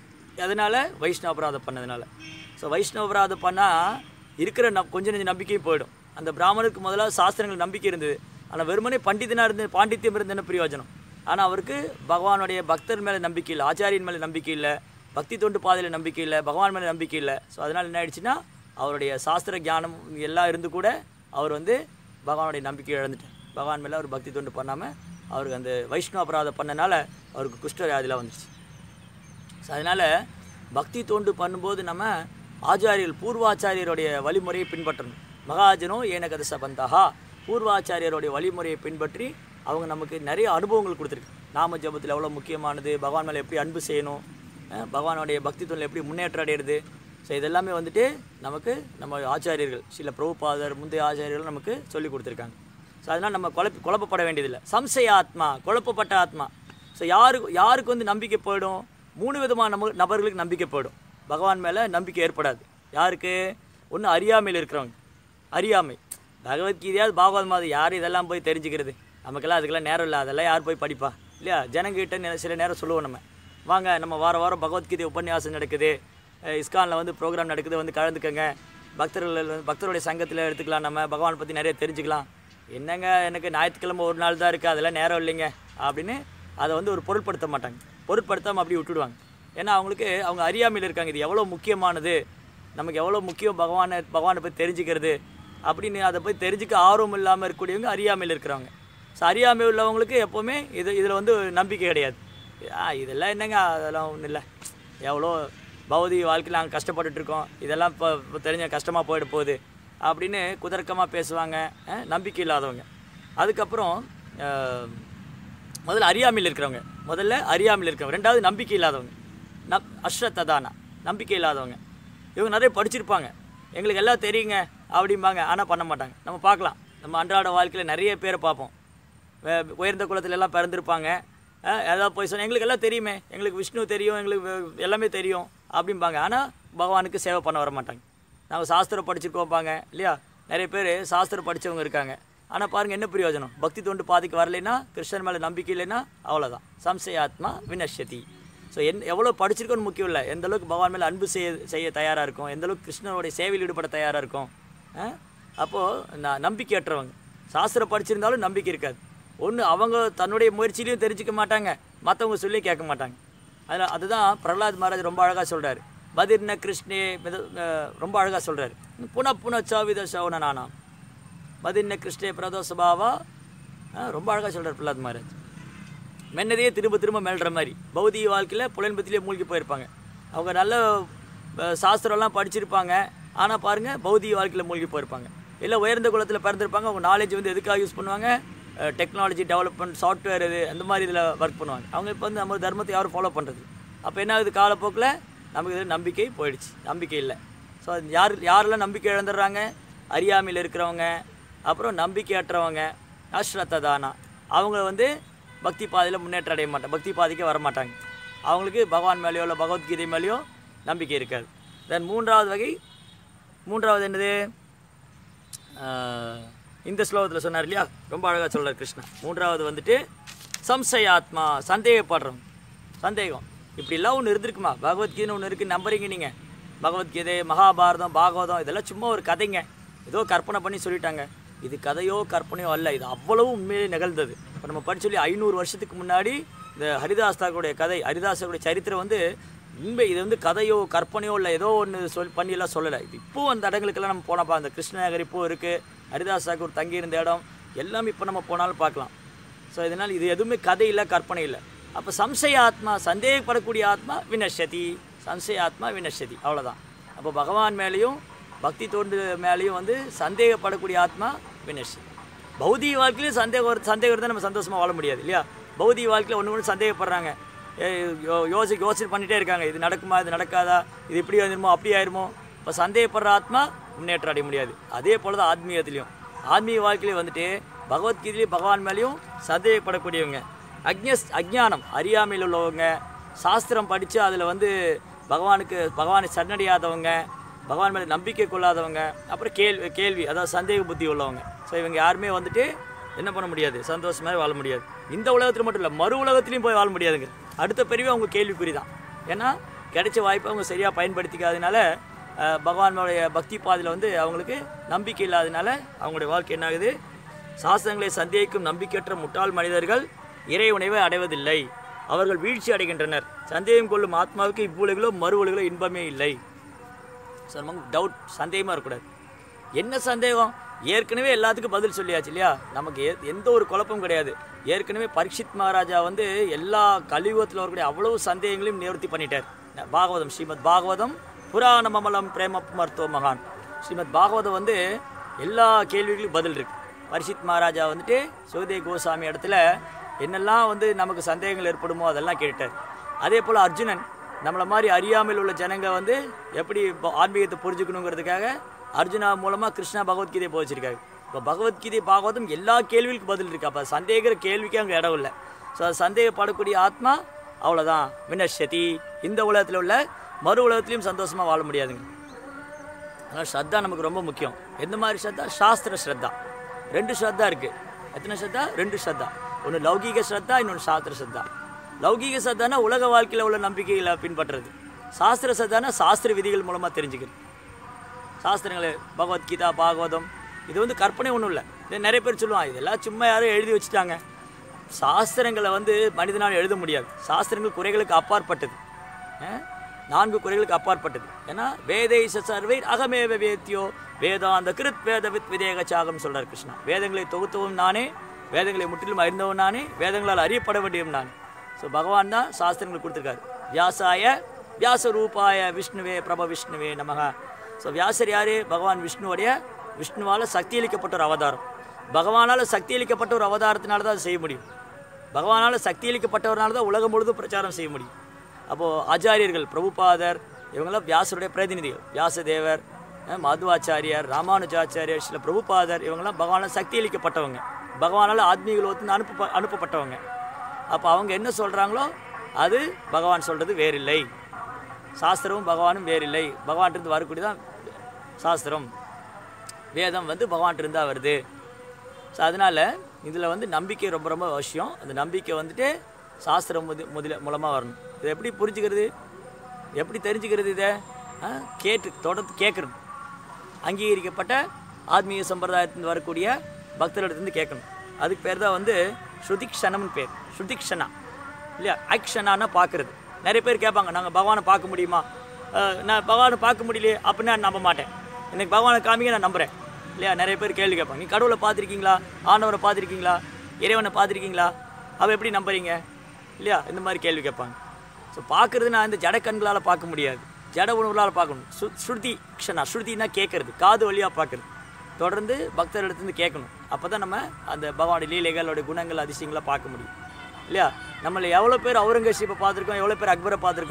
அதனால் வைஷ்ணவ அபராதம் பண்ணதுனால ஸோ வைஷ்ணவ அபராதம் பண்ணால் இருக்கிற நம் கொஞ்சம் நெஞ்ச நம்பிக்கையும் போயிடும் அந்த பிராமணருக்கு முதல்ல சாஸ்திரங்கள் நம்பிக்கை இருந்தது ஆனால் வெறுமனே பண்டிதனாக இருந்து பாண்டித்யம் இருந்ததுன்னு பிரயோஜனம் ஆனால் அவருக்கு பகவானுடைய பக்தர் மேலே நம்பிக்கை இல்லை ஆச்சாரியன் மேலே நம்பிக்கை இல்லை பக்தி தொண்டு பாதையில் நம்பிக்கை இல்லை பகவான் மேலே நம்பிக்கை இல்லை ஸோ அதனால் என்ன ஆயிடுச்சுன்னா அவருடைய சாஸ்திர ஞானம் எல்லாம் இருந்து கூட அவர் வந்து பகவானுடைய நம்பிக்கை இழந்துட்டார் பகவான் மேலே அவர் பக்தி தொண்டு பண்ணாமல் அவருக்கு அந்த வைஷ்ணவ அபராதம் பண்ணனால அவருக்கு குஷ்ட வியாதிலாம் வந்துடுச்சு ஸோ அதனால் பக்தி தோண்டு பண்ணும்போது நம்ம ஆச்சாரியர்கள் பூர்வாச்சாரியருடைய வழிமுறையை பின்பற்றணும் மகாஜனோ ஏனகத சபந்தகா பூர்வாச்சாரியருடைய வழிமுறையை பின்பற்றி அவங்க நமக்கு நிறைய அனுபவங்கள் கொடுத்துருக்கு நாம ஜபத்தில் எவ்வளோ முக்கியமானது பகவான் மேலே எப்படி அன்பு செய்யணும் அஹ் பகவானுடைய பக்தி தொழில் எப்படி முன்னேற்றம் அடையிறது ஸோ இதெல்லாமே வந்துட்டு நமக்கு நம்ம ஆச்சாரியர்கள் சில பிரபுபாதர் முந்தைய ஆச்சாரியர்கள் நமக்கு சொல்லி கொடுத்துருக்காங்க ஸோ அதனால் நம்ம குழப்ப குழப்பப்பட வேண்டியதில்லை சம்சய ஆத்மா குழப்பப்பட்ட ஆத்மா ஸோ யாருக்கு யாருக்கு வந்து நம்பிக்கை போயிடும் மூணு விதமான நம்ம நபர்களுக்கு நம்பிக்கை போயிடும் பகவான் மேலே நம்பிக்கை ஏற்படாது யாருக்கு ஒன்று அறியாமையில் இருக்கிறவங்க அறியாமை பகவத்கீதையாவது பாகவதமாவது யார் இதெல்லாம் போய் தெரிஞ்சுக்கிறது நமக்கெல்லாம் அதுக்கெல்லாம் நேரம் இல்லை அதெல்லாம் யார் போய் படிப்பா இல்லையா ஜனங்கிட்ட நெ- சில நேரம் சொல்லுவோம் நம்ம வாங்க நம்ம வார வாரம் பகவத்கீதை உபன்யாசம் நடக்குது இஸ்கானில் வந்து ப்ரோக்ராம் நடக்குது வந்து கலந்துக்கங்க பக்தர்கள் வந்து- பக்தருடைய சங்கத்தில் எடுத்துக்கலாம் நம்ம பகவான் பற்றி நிறைய தெரிஞ்சுக்கலாம் என்னங்க எனக்கு ஞாயிற்றுக்கிழமை ஒரு நாள் தான் இருக்குது அதெல்லாம் நேரம் இல்லைங்க அப்படின்னு அதை வந்து ஒரு பொருட்படுத்த மாட்டாங்க பொருட்படுத்தாமல் அப்படி விட்டுடுவாங்க ஏன்னா அவங்களுக்கு அவங்க அறியாமையில் இருக்காங்க இது எவ்வளோ முக்கியமானது நமக்கு எவ்வளோ முக்கியம் பகவானை பகவானை பற்றி தெரிஞ்சுக்கிறது அப்படின்னு அதை போய் தெரிஞ்சுக்க ஆர்வம் இல்லாமல் இருக்கக்கூடியவங்க அறியாமையில் இருக்கிறவங்க ஸோ அறியாமை உள்ளவங்களுக்கு எப்போவுமே இது இதில் வந்து நம்பிக்கை கிடையாது ஆ இதெல்லாம் என்னங்க அதெல்லாம் ஒன்றும் இல்லை எவ்வளோ பௌதிக வாழ்க்கையில் நாங்கள் கஷ்டப்பட்டுட்டு இருக்கோம் இதெல்லாம் இப்போ இப்போ தெரிஞ்ச கஷ்டமாக போயிட போகுது அப்படின்னு குதர்க்கமாக பேசுவாங்க அஹ், நம்பிக்கை இல்லாதவங்க அதுக்கப்புறம் அஹ், முதல்ல அறியாமையில் இருக்கிறவங்க முதல்ல அறியாமையில் இருக்கிறவங்க ரெண்டாவது நம்பிக்கை இல்லாதவங்க நப் அஸ்ரத்ததானா நம்பிக்கை இல்லாதவங்க இவங்க நிறைய படிச்சிருப்பாங்க எங்களுக்கு எல்லாம் தெரியுங்க அப்படிம்பாங்க ஆனால் பண்ண மாட்டாங்க நம்ம பார்க்கலாம் நம்ம அன்றாட வாழ்க்கையில் நிறைய பேரை பார்ப்போம் வே- உயர்ந்த குலத்துல எல்லாம் பிறந்திருப்பாங்க அஹ், ஏதாவது போய் சொன்ன எங்களுக்கு எல்லாம் தெரியுமே எங்களுக்கு விஷ்ணு தெரியும் எங்களுக்கு வே- எல்லாமே தெரியும் அப்படிம்பாங்க ஆனால் பகவானுக்கு சேவை பண்ண வர மாட்டாங்க நாங்கள் சாஸ்திரம் படிச்சிருக்கோம்பாங்க இல்லையா நிறைய பேர் சாஸ்திரம் படித்தவங்க இருக்காங்க ஆனால் பாருங்கள் என்ன பிரயோஜனம் பக்தி தொண்டு பாதிக்கு வரலைன்னா கிருஷ்ணன் மேலே நம்பிக்கை இல்லைன்னா அவ்வளோதான் சம்சயாத்மா வினஷ்யதி ஸோ என் எவ்வளோ படிச்சிருக்கோன்னு முக்கியம் இல்லை எந்த அளவுக்கு பகவான் மேலே அன்பு செய்ய செய்ய தயாராக இருக்கும் எந்த அளவுக்கு கிருஷ்ணனுடைய சேவையில் ஈடுபட தயாராக இருக்கும் அப்போது நான் நம்பிக்கையற்றவங்க சாஸ்திரம் படிச்சிருந்தாலும் நம்பிக்கை இருக்காது ஒன்று அவங்க தன்னுடைய முயற்சியிலையும் தெரிஞ்சுக்க மாட்டாங்க மற்றவங்க சொல்லி கேட்க மாட்டாங்க அதில் அதுதான் பிரகலாத் மகாராஜ் ரொம்ப அழகாக சொல்கிறார் பதிர்ன கிருஷ்ணே மித- அஹ் ரொம்ப அழகாக சொல்கிறார் புன புன சாவித சவுன நானாம் பதின்ன கிருஷ்ணே பிரதோ சபாவா அஹ் ரொம்ப அழகாக சொல்கிறார் பிரகலாத் மகாராஜ் மென்னதையே திரும்ப திரும்ப மேல்ற மாதிரி பௌதிக வாழ்க்கையில் புலன்பத்திலே மூழ்கி போயிருப்பாங்க அவங்க நல்ல அஹ், சாஸ்திரம்லாம் படிச்சிருப்பாங்க ஆனால் பாருங்கள் பௌதிக வாழ்க்கையில் மூழ்கி போயிருப்பாங்க இல்லை உயர்ந்த குலத்தில் பிறந்திருப்பாங்க அவங்க நாலேஜ் வந்து எதுக்காக யூஸ் பண்ணுவாங்க டெக்னாலஜி டெவலப்மெண்ட் சாஃப்ட்வேர் இது அந்த மாதிரி இதில் ஒர்க் பண்ணுவாங்க அவங்க இப்போ வந்து நம்ம தர்மத்தை யாரும் ஃபாலோ பண்ணுறது அப்போ என்ன ஆகுது காலப்போக்கில் நமக்கு இது நம்பிக்கை போயிடுச்சு நம்பிக்கை இல்லை ஸோ யார் யாரெல்லாம் நம்பிக்கை இழந்துடுறாங்க அறியாமையில் இருக்கிறவங்க அப்புறம் நம்பிக்கையற்றவங்க அஸ்ரத்த தானா அவங்க வந்து பக்தி பாதையில் முன்னேற்றம் அடைய மாட்டாங்க பக்தி பாதைக்கே வர மாட்டாங்க அவங்களுக்கு பகவான் மேலேயோ இல்லை பகவத்கீதை மேலேயோ நம்பிக்கை இருக்காது தென் மூன்றாவது வகை மூன்றாவது என்னது ஆஹ், இந்த ஸ்லோகத்தில் சொன்னார் இல்லையா ரொம்ப அழகாக சொல்றார் கிருஷ்ணா மூன்றாவது வந்துட்டு சம்சயாத்மா சந்தேகப்படுறோம் சந்தேகம் இப்படிலாம் ஒன்று இருந்திருக்குமா பகவத்கீதை ஒன்று இருக்குது நம்புறீங்க நீங்கள் பகவத்கீதை மகாபாரதம் பாகவதம் இதெல்லாம் சும்மா ஒரு கதைங்க ஏதோ கற்பனை பண்ணி சொல்லிட்டாங்க இது கதையோ கற்பனையோ அல்ல இது அவ்வளவு உண்மையிலே நிகழ்ந்தது இப்போ நம்ம படிச்சு சொல்லி ஐநூறு வருஷத்துக்கு முன்னாடி இந்த ஹரிதாஸ் தாக்கூருடைய கதை ஹரிதாஸருடைய சரித்திரம் வந்து உண்மை இது வந்து கதையோ கற்பனையோ இல்லை ஏதோ ஒன்று சொல் பண்ணியெல்லாம் சொல்லலை இது இப்போ அந்த இடங்களுக்கெல்லாம் நம்ம போனப்பா அந்த கிருஷ்ணநகர் இப்போ இருக்குது ஹரிதாஸ் தாக்கூர் தங்கியிருந்த இடம் எல்லாமே இப்போ நம்ம போனாலும் பார்க்கலாம் ஸோ இதனால் இது எதுவுமே கதை இல்லை கற்பனை இல்லை அப்போ சம்சய ஆத்மா சந்தேகப்படக்கூடிய ஆத்மா வினஷதி சம்சய ஆத்மா வினஷதி அவ்வளோதான் அப்போ பகவான் மேலேயும் பக்தி தோண்டு மேலேயும் வந்து சந்தேகப்படக்கூடிய ஆத்மா வினஷதி பௌதிக வாழ்க்கையிலும் சந்தேகம் வரு- சந்தேகம் இருந்தால் நம்ம சந்தோஷமாக வாழ முடியாது இல்லையா பௌதிக வாழ்க்கையில் ஒன்று ஒன்று சந்தேகப்படுறாங்க ஏ, யோ- யோசி யோசனை பண்ணிகிட்டே இருக்காங்க இது நடக்குமா இது நடக்காதா இது இப்படி ஆயிருமோ அப்படி ஆயிருமோ இப்போ சந்தேகப்படுற ஆத்மா முன்னேற்றம் அடைய முடியாது அதே போல் தான் ஆத்மீகத்திலையும் ஆத்மீக வாழ்க்கையிலையும் வந்துட்டு பகவத்கீதையிலையும் பகவான் மேலேயும் சந்தேகப்படக்கூடியவங்க அக்ஞஸ் அஜ்ஞானம் அறியாமையில் உள்ளவங்க சாஸ்திரம் படித்து அதில் வந்து பகவானுக்கு பகவானை சரணடையாதவங்க பகவான் மேலே நம்பிக்கை கொள்ளாதவங்க அப்புறம் கேள்வி கேள்வி அதாவது சந்தேக புத்தி உள்ளவங்க ஸோ இவங்க யாருமே வந்துட்டு என்ன பண்ண முடியாது சந்தோஷமாக வாழ முடியாது இந்த உலகத்தில் மட்டும் இல்லை மறு உலகத்துலையும் போய் வாழ முடியாதுங்க அடுத்த பிரிவு அவங்க கேள்விக்குறி தான் ஏன்னா கிடைச்ச வாய்ப்பை அவங்க சரியாக பயன்படுத்திக்காதனால அஹ், பகவானுடைய பக்தி பாதையில் வந்து அவங்களுக்கு நம்பிக்கை இல்லாதனால அவங்களுடைய வாழ்க்கை என்ன ஆகுது சாஸ்திரங்களை சந்தேகிக்கும் நம்பிக்கையற்ற முட்டாள் மனிதர்கள் இறை உணவை அடைவதில்லை அவர்கள் வீழ்ச்சி அடைகின்றனர் சந்தேகம் கொள்ளும் ஆத்மாவுக்கு இவ்வுலகிலோ மறு உலகிலோ இன்பமே இல்லை ஸோ நமக்கு டவுட் சந்தேகமாக இருக்கக்கூடாது என்ன சந்தேகம் ஏற்கனவே எல்லாத்துக்கும் பதில் சொல்லியாச்சு இல்லையா நமக்கு எ- எந்த ஒரு குழப்பமும் கிடையாது ஏற்கனவே பரீட்சித் மகாராஜா வந்து எல்லா கலியுகத்தில் வரக்கூடிய அவ்வளவு சந்தேகங்களையும் நிவர்த்தி பண்ணிட்டார் பாகவதம் ஸ்ரீமத் பாகவதம் புராண மமலம் பிரேம மருத்துவ மகான் ஸ்ரீமத் பாகவதம் வந்து எல்லா கேள்விகளுக்கும் பதில் இருக்கு பரிசித் மகாராஜா வந்துட்டு சுகதே கோசாமி இடத்துல என்னெல்லாம் வந்து நமக்கு சந்தேகங்கள் ஏற்படுமோ அதெல்லாம் கேட்டார் அதே போல் அர்ஜுனன் நம்மளை மாதிரி அறியாமையில் உள்ள ஜனங்க வந்து எப்படி ப- ஆன்மீகத்தை புரிஞ்சுக்கணுங்கிறதுக்காக அர்ஜுனா மூலமாக கிருஷ்ணா பகவத்கீதையை போதிச்சிருக்காரு இப்போ பகவத்கீதை பாகவதம் எல்லா கேள்விகளுக்கும் பதில் இருக்கு அப்போ சந்தேகிற கேள்விக்கே அங்கே இடம் இல்லை ஸோ அது சந்தேகப்படக்கூடிய ஆத்மா அவ்வளோதான் வினஷதி இந்த உலகத்தில் உள்ள மறு உலகத்துலேயும் சந்தோஷமாக வாழ முடியாதுங்க அதனால் ஸ்ரத்தா நமக்கு ரொம்ப முக்கியம் எந்த மாதிரி ஸ்ரத்தா சாஸ்திர ஸ்ரத்தா ரெண்டு ஸ்ரத்தா இருக்குது எத்தனை ஸ்ரத்தா ரெண்டு ஸ்ரத்தா ஒன்று லௌகீக ஸ்ரத்தா இன்னொன்று சாஸ்திர ஸ்ரத்தா லௌகீக ஸ்ரத்தானா உலக வாழ்க்கையில் உள்ள நம்பிக்கைகளை பின்பற்றுறது சாஸ்திர ஸ்ரத்தானா சாஸ்திர விதிகள் மூலமாக தெரிஞ்சுக்கிறது சாஸ்திரங்கள் பகவத்கீதா பாகவதம் இது வந்து கற்பனை ஒன்றும் இல்லை இது நிறைய பேர் சொல்லுவாங்க இதெல்லாம் சும்மா யாரும் எழுதி வச்சுட்டாங்க சாஸ்திரங்களை வந்து மனிதனால் எழுத முடியாது சாஸ்திரங்கள் குறைகளுக்கு அப்பாற்பட்டது அஹ்? நான்கு குறைகளுக்கு அப்பாற்பட்டது ஏன்னா வேதைச சர்வை அகமேவ வேத்தியோ வேதாந்த கிருத் வேதவித் விதேகச்சாகம் சொல்றார் கிருஷ்ணா வேதங்களை தொகுத்தவும் நானே வேதங்களை முற்றிலும் அறிந்தவன் நானே வேதங்களால் அறியப்பட வேண்டியவன் நானே ஸோ பகவான் தான் சாஸ்திரங்கள் கொடுத்துருக்காரு வியாசாய வியாச ரூபாய விஷ்ணுவே பிரப விஷ்ணுவே நமக ஸோ வியாசர் யாரு பகவான் விஷ்ணுவுடைய விஷ்ணுவால் சக்தியளிக்கப்பட்ட ஒரு அவதாரம் பகவானால் சக்தியளிக்கப்பட்ட ஒரு அவதாரத்தினால தான் அதை செய்ய முடியும் பகவானால் சக்தியளிக்கப்பட்டவரால தான் உலகம் முழுதும் பிரச்சாரம் செய்ய முடியும் அப்போது ஆச்சாரியர்கள் பிரபுபாதர் இவங்கெல்லாம் வியாசருடைய பிரதிநிதிகள் வியாசதேவர் அஹ், மதுவாச்சாரியார் ராமானுஜாச்சாரியார் சில பிரபுபாதர் இவங்கெல்லாம் பகவானால் சக்தியளிக்கப்பட்டவங்க பகவானால் ஆத்மீக லோகத்துக்கு அனுப்ப அனுப்பப்பட்டவங்க அப்போ அவங்க என்ன சொல்கிறாங்களோ அது பகவான் சொல்கிறது வேறில்லை சாஸ்திரமும் பகவானும் வேறில்லை பகவான்கிட்ட வரக்கூடியதான் சாஸ்திரம் வேதம் வந்து பகவான்கிட்ட தான் வருது ஸோ அதனால் இதில் வந்து நம்பிக்கை ரொம்ப ரொம்ப அவசியம் அந்த நம்பிக்கை வந்துட்டு சாஸ்திரம் முதி முதல மூலமாக வரணும் இதை எப்படி புரிஞ்சுக்கிறது எப்படி தெரிஞ்சுக்கிறது இதை ஆ? கேட்டு தொடர்ந்து கேட்கணும் அங்கீகரிக்கப்பட்ட ஆத்மீக சம்பிரதாயத்திலிருந்து வரக்கூடிய பக்தர்களிடத்துலேருந்து கேட்கணும் அதுக்கு பேர் தான் வந்து ஸ்ருதிக்ஷணம்னு பேர் ஸ்ருதிக்ஷனா இல்லையா அக்ஷனானா பார்க்குறது நிறைய பேர் கேட்பாங்க நாங்கள் பகவானை பார்க்க முடியுமா அஹ், நான் பகவானை பார்க்க முடியலையே அப்படின்னா நான் நம்ப மாட்டேன் எனக்கு பகவானை காமிக்க நான் நம்புகிறேன் இல்லையா நிறைய பேர் கேள்வி கேட்பாங்க நீ கடவுளை பார்த்துருக்கீங்களா ஆண்டவரை பார்த்துருக்கீங்களா இறைவனை பார்த்துருக்கீங்களா அவ எப்படி நம்புறீங்க இல்லையா இந்த மாதிரி கேள்வி கேட்பாங்க ஸோ பார்க்குறது நான் இந்த ஜட கண்களால் பார்க்க முடியாது ஜட உணவுகளால் பார்க்கணும் சு ஸ்ருதி க்ஷனா ஸ்ருதினா கேட்குறது காது வழியாக பார்க்குறது தொடர்ந்து பக்தர்களிடத்துலேருந்து கேட்கணும் அப்போ தான் நம்ம அந்த பகவானுடைய லீலைகளோட குணங்கள் அதிசயங்களை பார்க்க முடியும் இல்லையா நம்மள எவ்வளோ பேர் அவுரங்கசீப்பை பார்த்துருக்கோம் எவ்வளோ பேர் அக்பரை பார்த்துருக்கோம்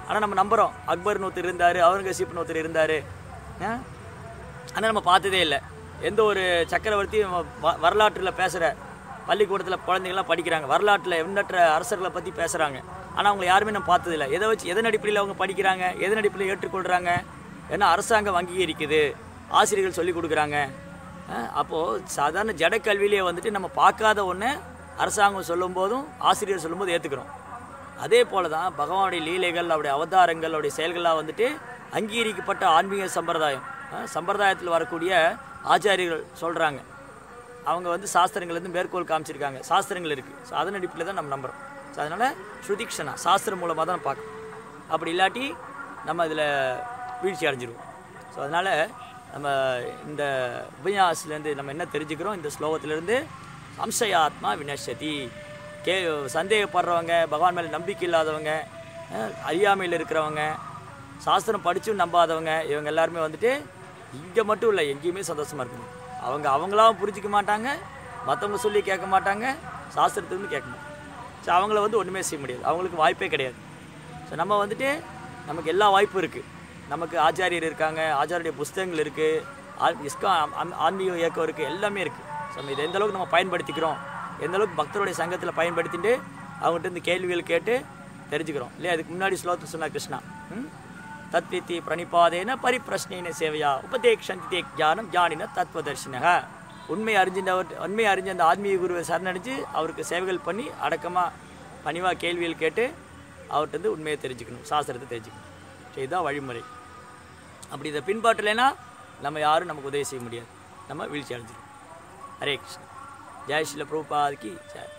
ஆனால் நம்ம நம்புகிறோம் அக்பர்னு ஒருத்தர் இருந்தார் அவுரங்கசீப்னு ஒருத்தர் இருந்தார் ஆனால் நம்ம பார்த்ததே இல்லை எந்த ஒரு சக்கரவர்த்தியும் வ- வரலாற்றில் பேசுகிற பள்ளிக்கூடத்தில் குழந்தைங்களாம் படிக்கிறாங்க வரலாற்றில் எண்ணற்ற அரசர்களை பற்றி பேசுகிறாங்க ஆனால் அவங்க யாருமே நம்ம பார்த்ததில்ல எதை வச்சு எதன் அடிப்படையில் அவங்க படிக்கிறாங்க எதன் அடிப்படையில் ஏற்றுக்கொள்கிறாங்க ஏன்னா அரசாங்கம் அங்கீகரிக்குது ஆசிரியர்கள் சொல்லி கொடுக்குறாங்க அப்போது சாதாரண ஜட கல்வியிலேயே வந்துட்டு நம்ம பார்க்காத ஒன்று அரசாங்கம் சொல்லும்போதும் ஆசிரியர் சொல்லும்போது ஏற்றுக்கிறோம் அதே போல தான் பகவானுடைய லீலைகள் அவருடைய அவதாரங்கள் அவருடைய செயல்களாக வந்துட்டு அங்கீகரிக்கப்பட்ட ஆன்மீக சம்பிரதாயம் அஹ், சம்பிரதாயத்தில் வரக்கூடிய ஆச்சாரியர்கள் சொல்கிறாங்க அவங்க வந்து சாஸ்திரங்கள்லேருந்து மேற்கோள் காமிச்சிருக்காங்க சாஸ்திரங்கள் இருக்குது ஸோ அதன் அடிப்படையில் தான் நம்ம நம்புகிறோம் ஸோ அதனால் ஸ்ருதிக்ஷனா சாஸ்திரம் மூலமாக தான் பார்க்கணும் அப்படி இல்லாட்டி நம்ம இதில் வீழ்ச்சி அடைஞ்சிருவோம் ஸோ அதனால் நம்ம இந்த உபன்யாசிலேருந்து நம்ம என்ன தெரிஞ்சுக்கிறோம் இந்த ஸ்லோகத்திலேருந்து அம்சயாத்மா வினஷதி கே சந்தேகப்படுறவங்க பகவான் மேலே நம்பிக்கை இல்லாதவங்க அஹ், அறியாமையில் இருக்கிறவங்க சாஸ்திரம் படிச்சும் நம்பாதவங்க இவங்க எல்லாருமே வந்துட்டு இங்கே மட்டும் இல்லை எங்கேயுமே சந்தோஷமாக இருக்கணும் அவங்க அவங்களாவும் புரிஞ்சிக்க மாட்டாங்க மற்றவங்க சொல்லி கேட்க மாட்டாங்க சாஸ்திரத்துக்குன்னு கேட்க மாட்டாங்க ஸோ அவங்கள வந்து ஒன்றுமே செய்ய முடியாது அவங்களுக்கு வாய்ப்பே கிடையாது ஸோ நம்ம வந்துட்டு நமக்கு எல்லா வாய்ப்பும் இருக்குது நமக்கு ஆச்சாரியர் இருக்காங்க ஆச்சாரிய புஸ்தகங்கள் இருக்குது இஸ்கா ஆம்- ஆன்மீக இயக்கம் இருக்குது எல்லாமே இருக்குது ஸோ நம்ம இதை எந்த அளவுக்கு நம்ம பயன்படுத்திக்கிறோம் எந்த அளவுக்கு பக்தருடைய சங்கத்தில் பயன்படுத்திட்டு அவங்ககிட்ட இருந்து கேள்விகள் கேட்டு தெரிஞ்சுக்கிறோம் இல்லையா அதுக்கு முன்னாடி ஸ்லோகத்தில் சொன்னார் கிருஷ்ணா ம்? தத்வித்தி பிரணிபாதேன பரிப்பிரஷ்னேன சேவையா உபதேக்ஷந்தி ஞானம் ஞானின தத்துவதர்ஷினக உண்மை அறிஞ்சின்றவர் உண்மை அறிஞ்ச அந்த ஆத்மீக குருவை சரணடைஞ்சு அவருக்கு சேவைகள் பண்ணி அடக்கமாக பணிவாக கேள்விகள் கேட்டு அவர்கிட்ட இருந்து உண்மையை தெரிஞ்சுக்கணும் சாஸ்திரத்தை தெரிஞ்சுக்கணும் ஸோ இதுதான் வழிமுறை அப்படி இதை பின்பற்றலைன்னா நம்ம யாரும் நமக்கு உதவி செய்ய முடியாது நம்ம வீழ்ச்சி அடைஞ்சிடும் ஹரே கிருஷ்ணா ஜெய் ஸ்ரீல பிரபுபாதிக்கு ஜெய்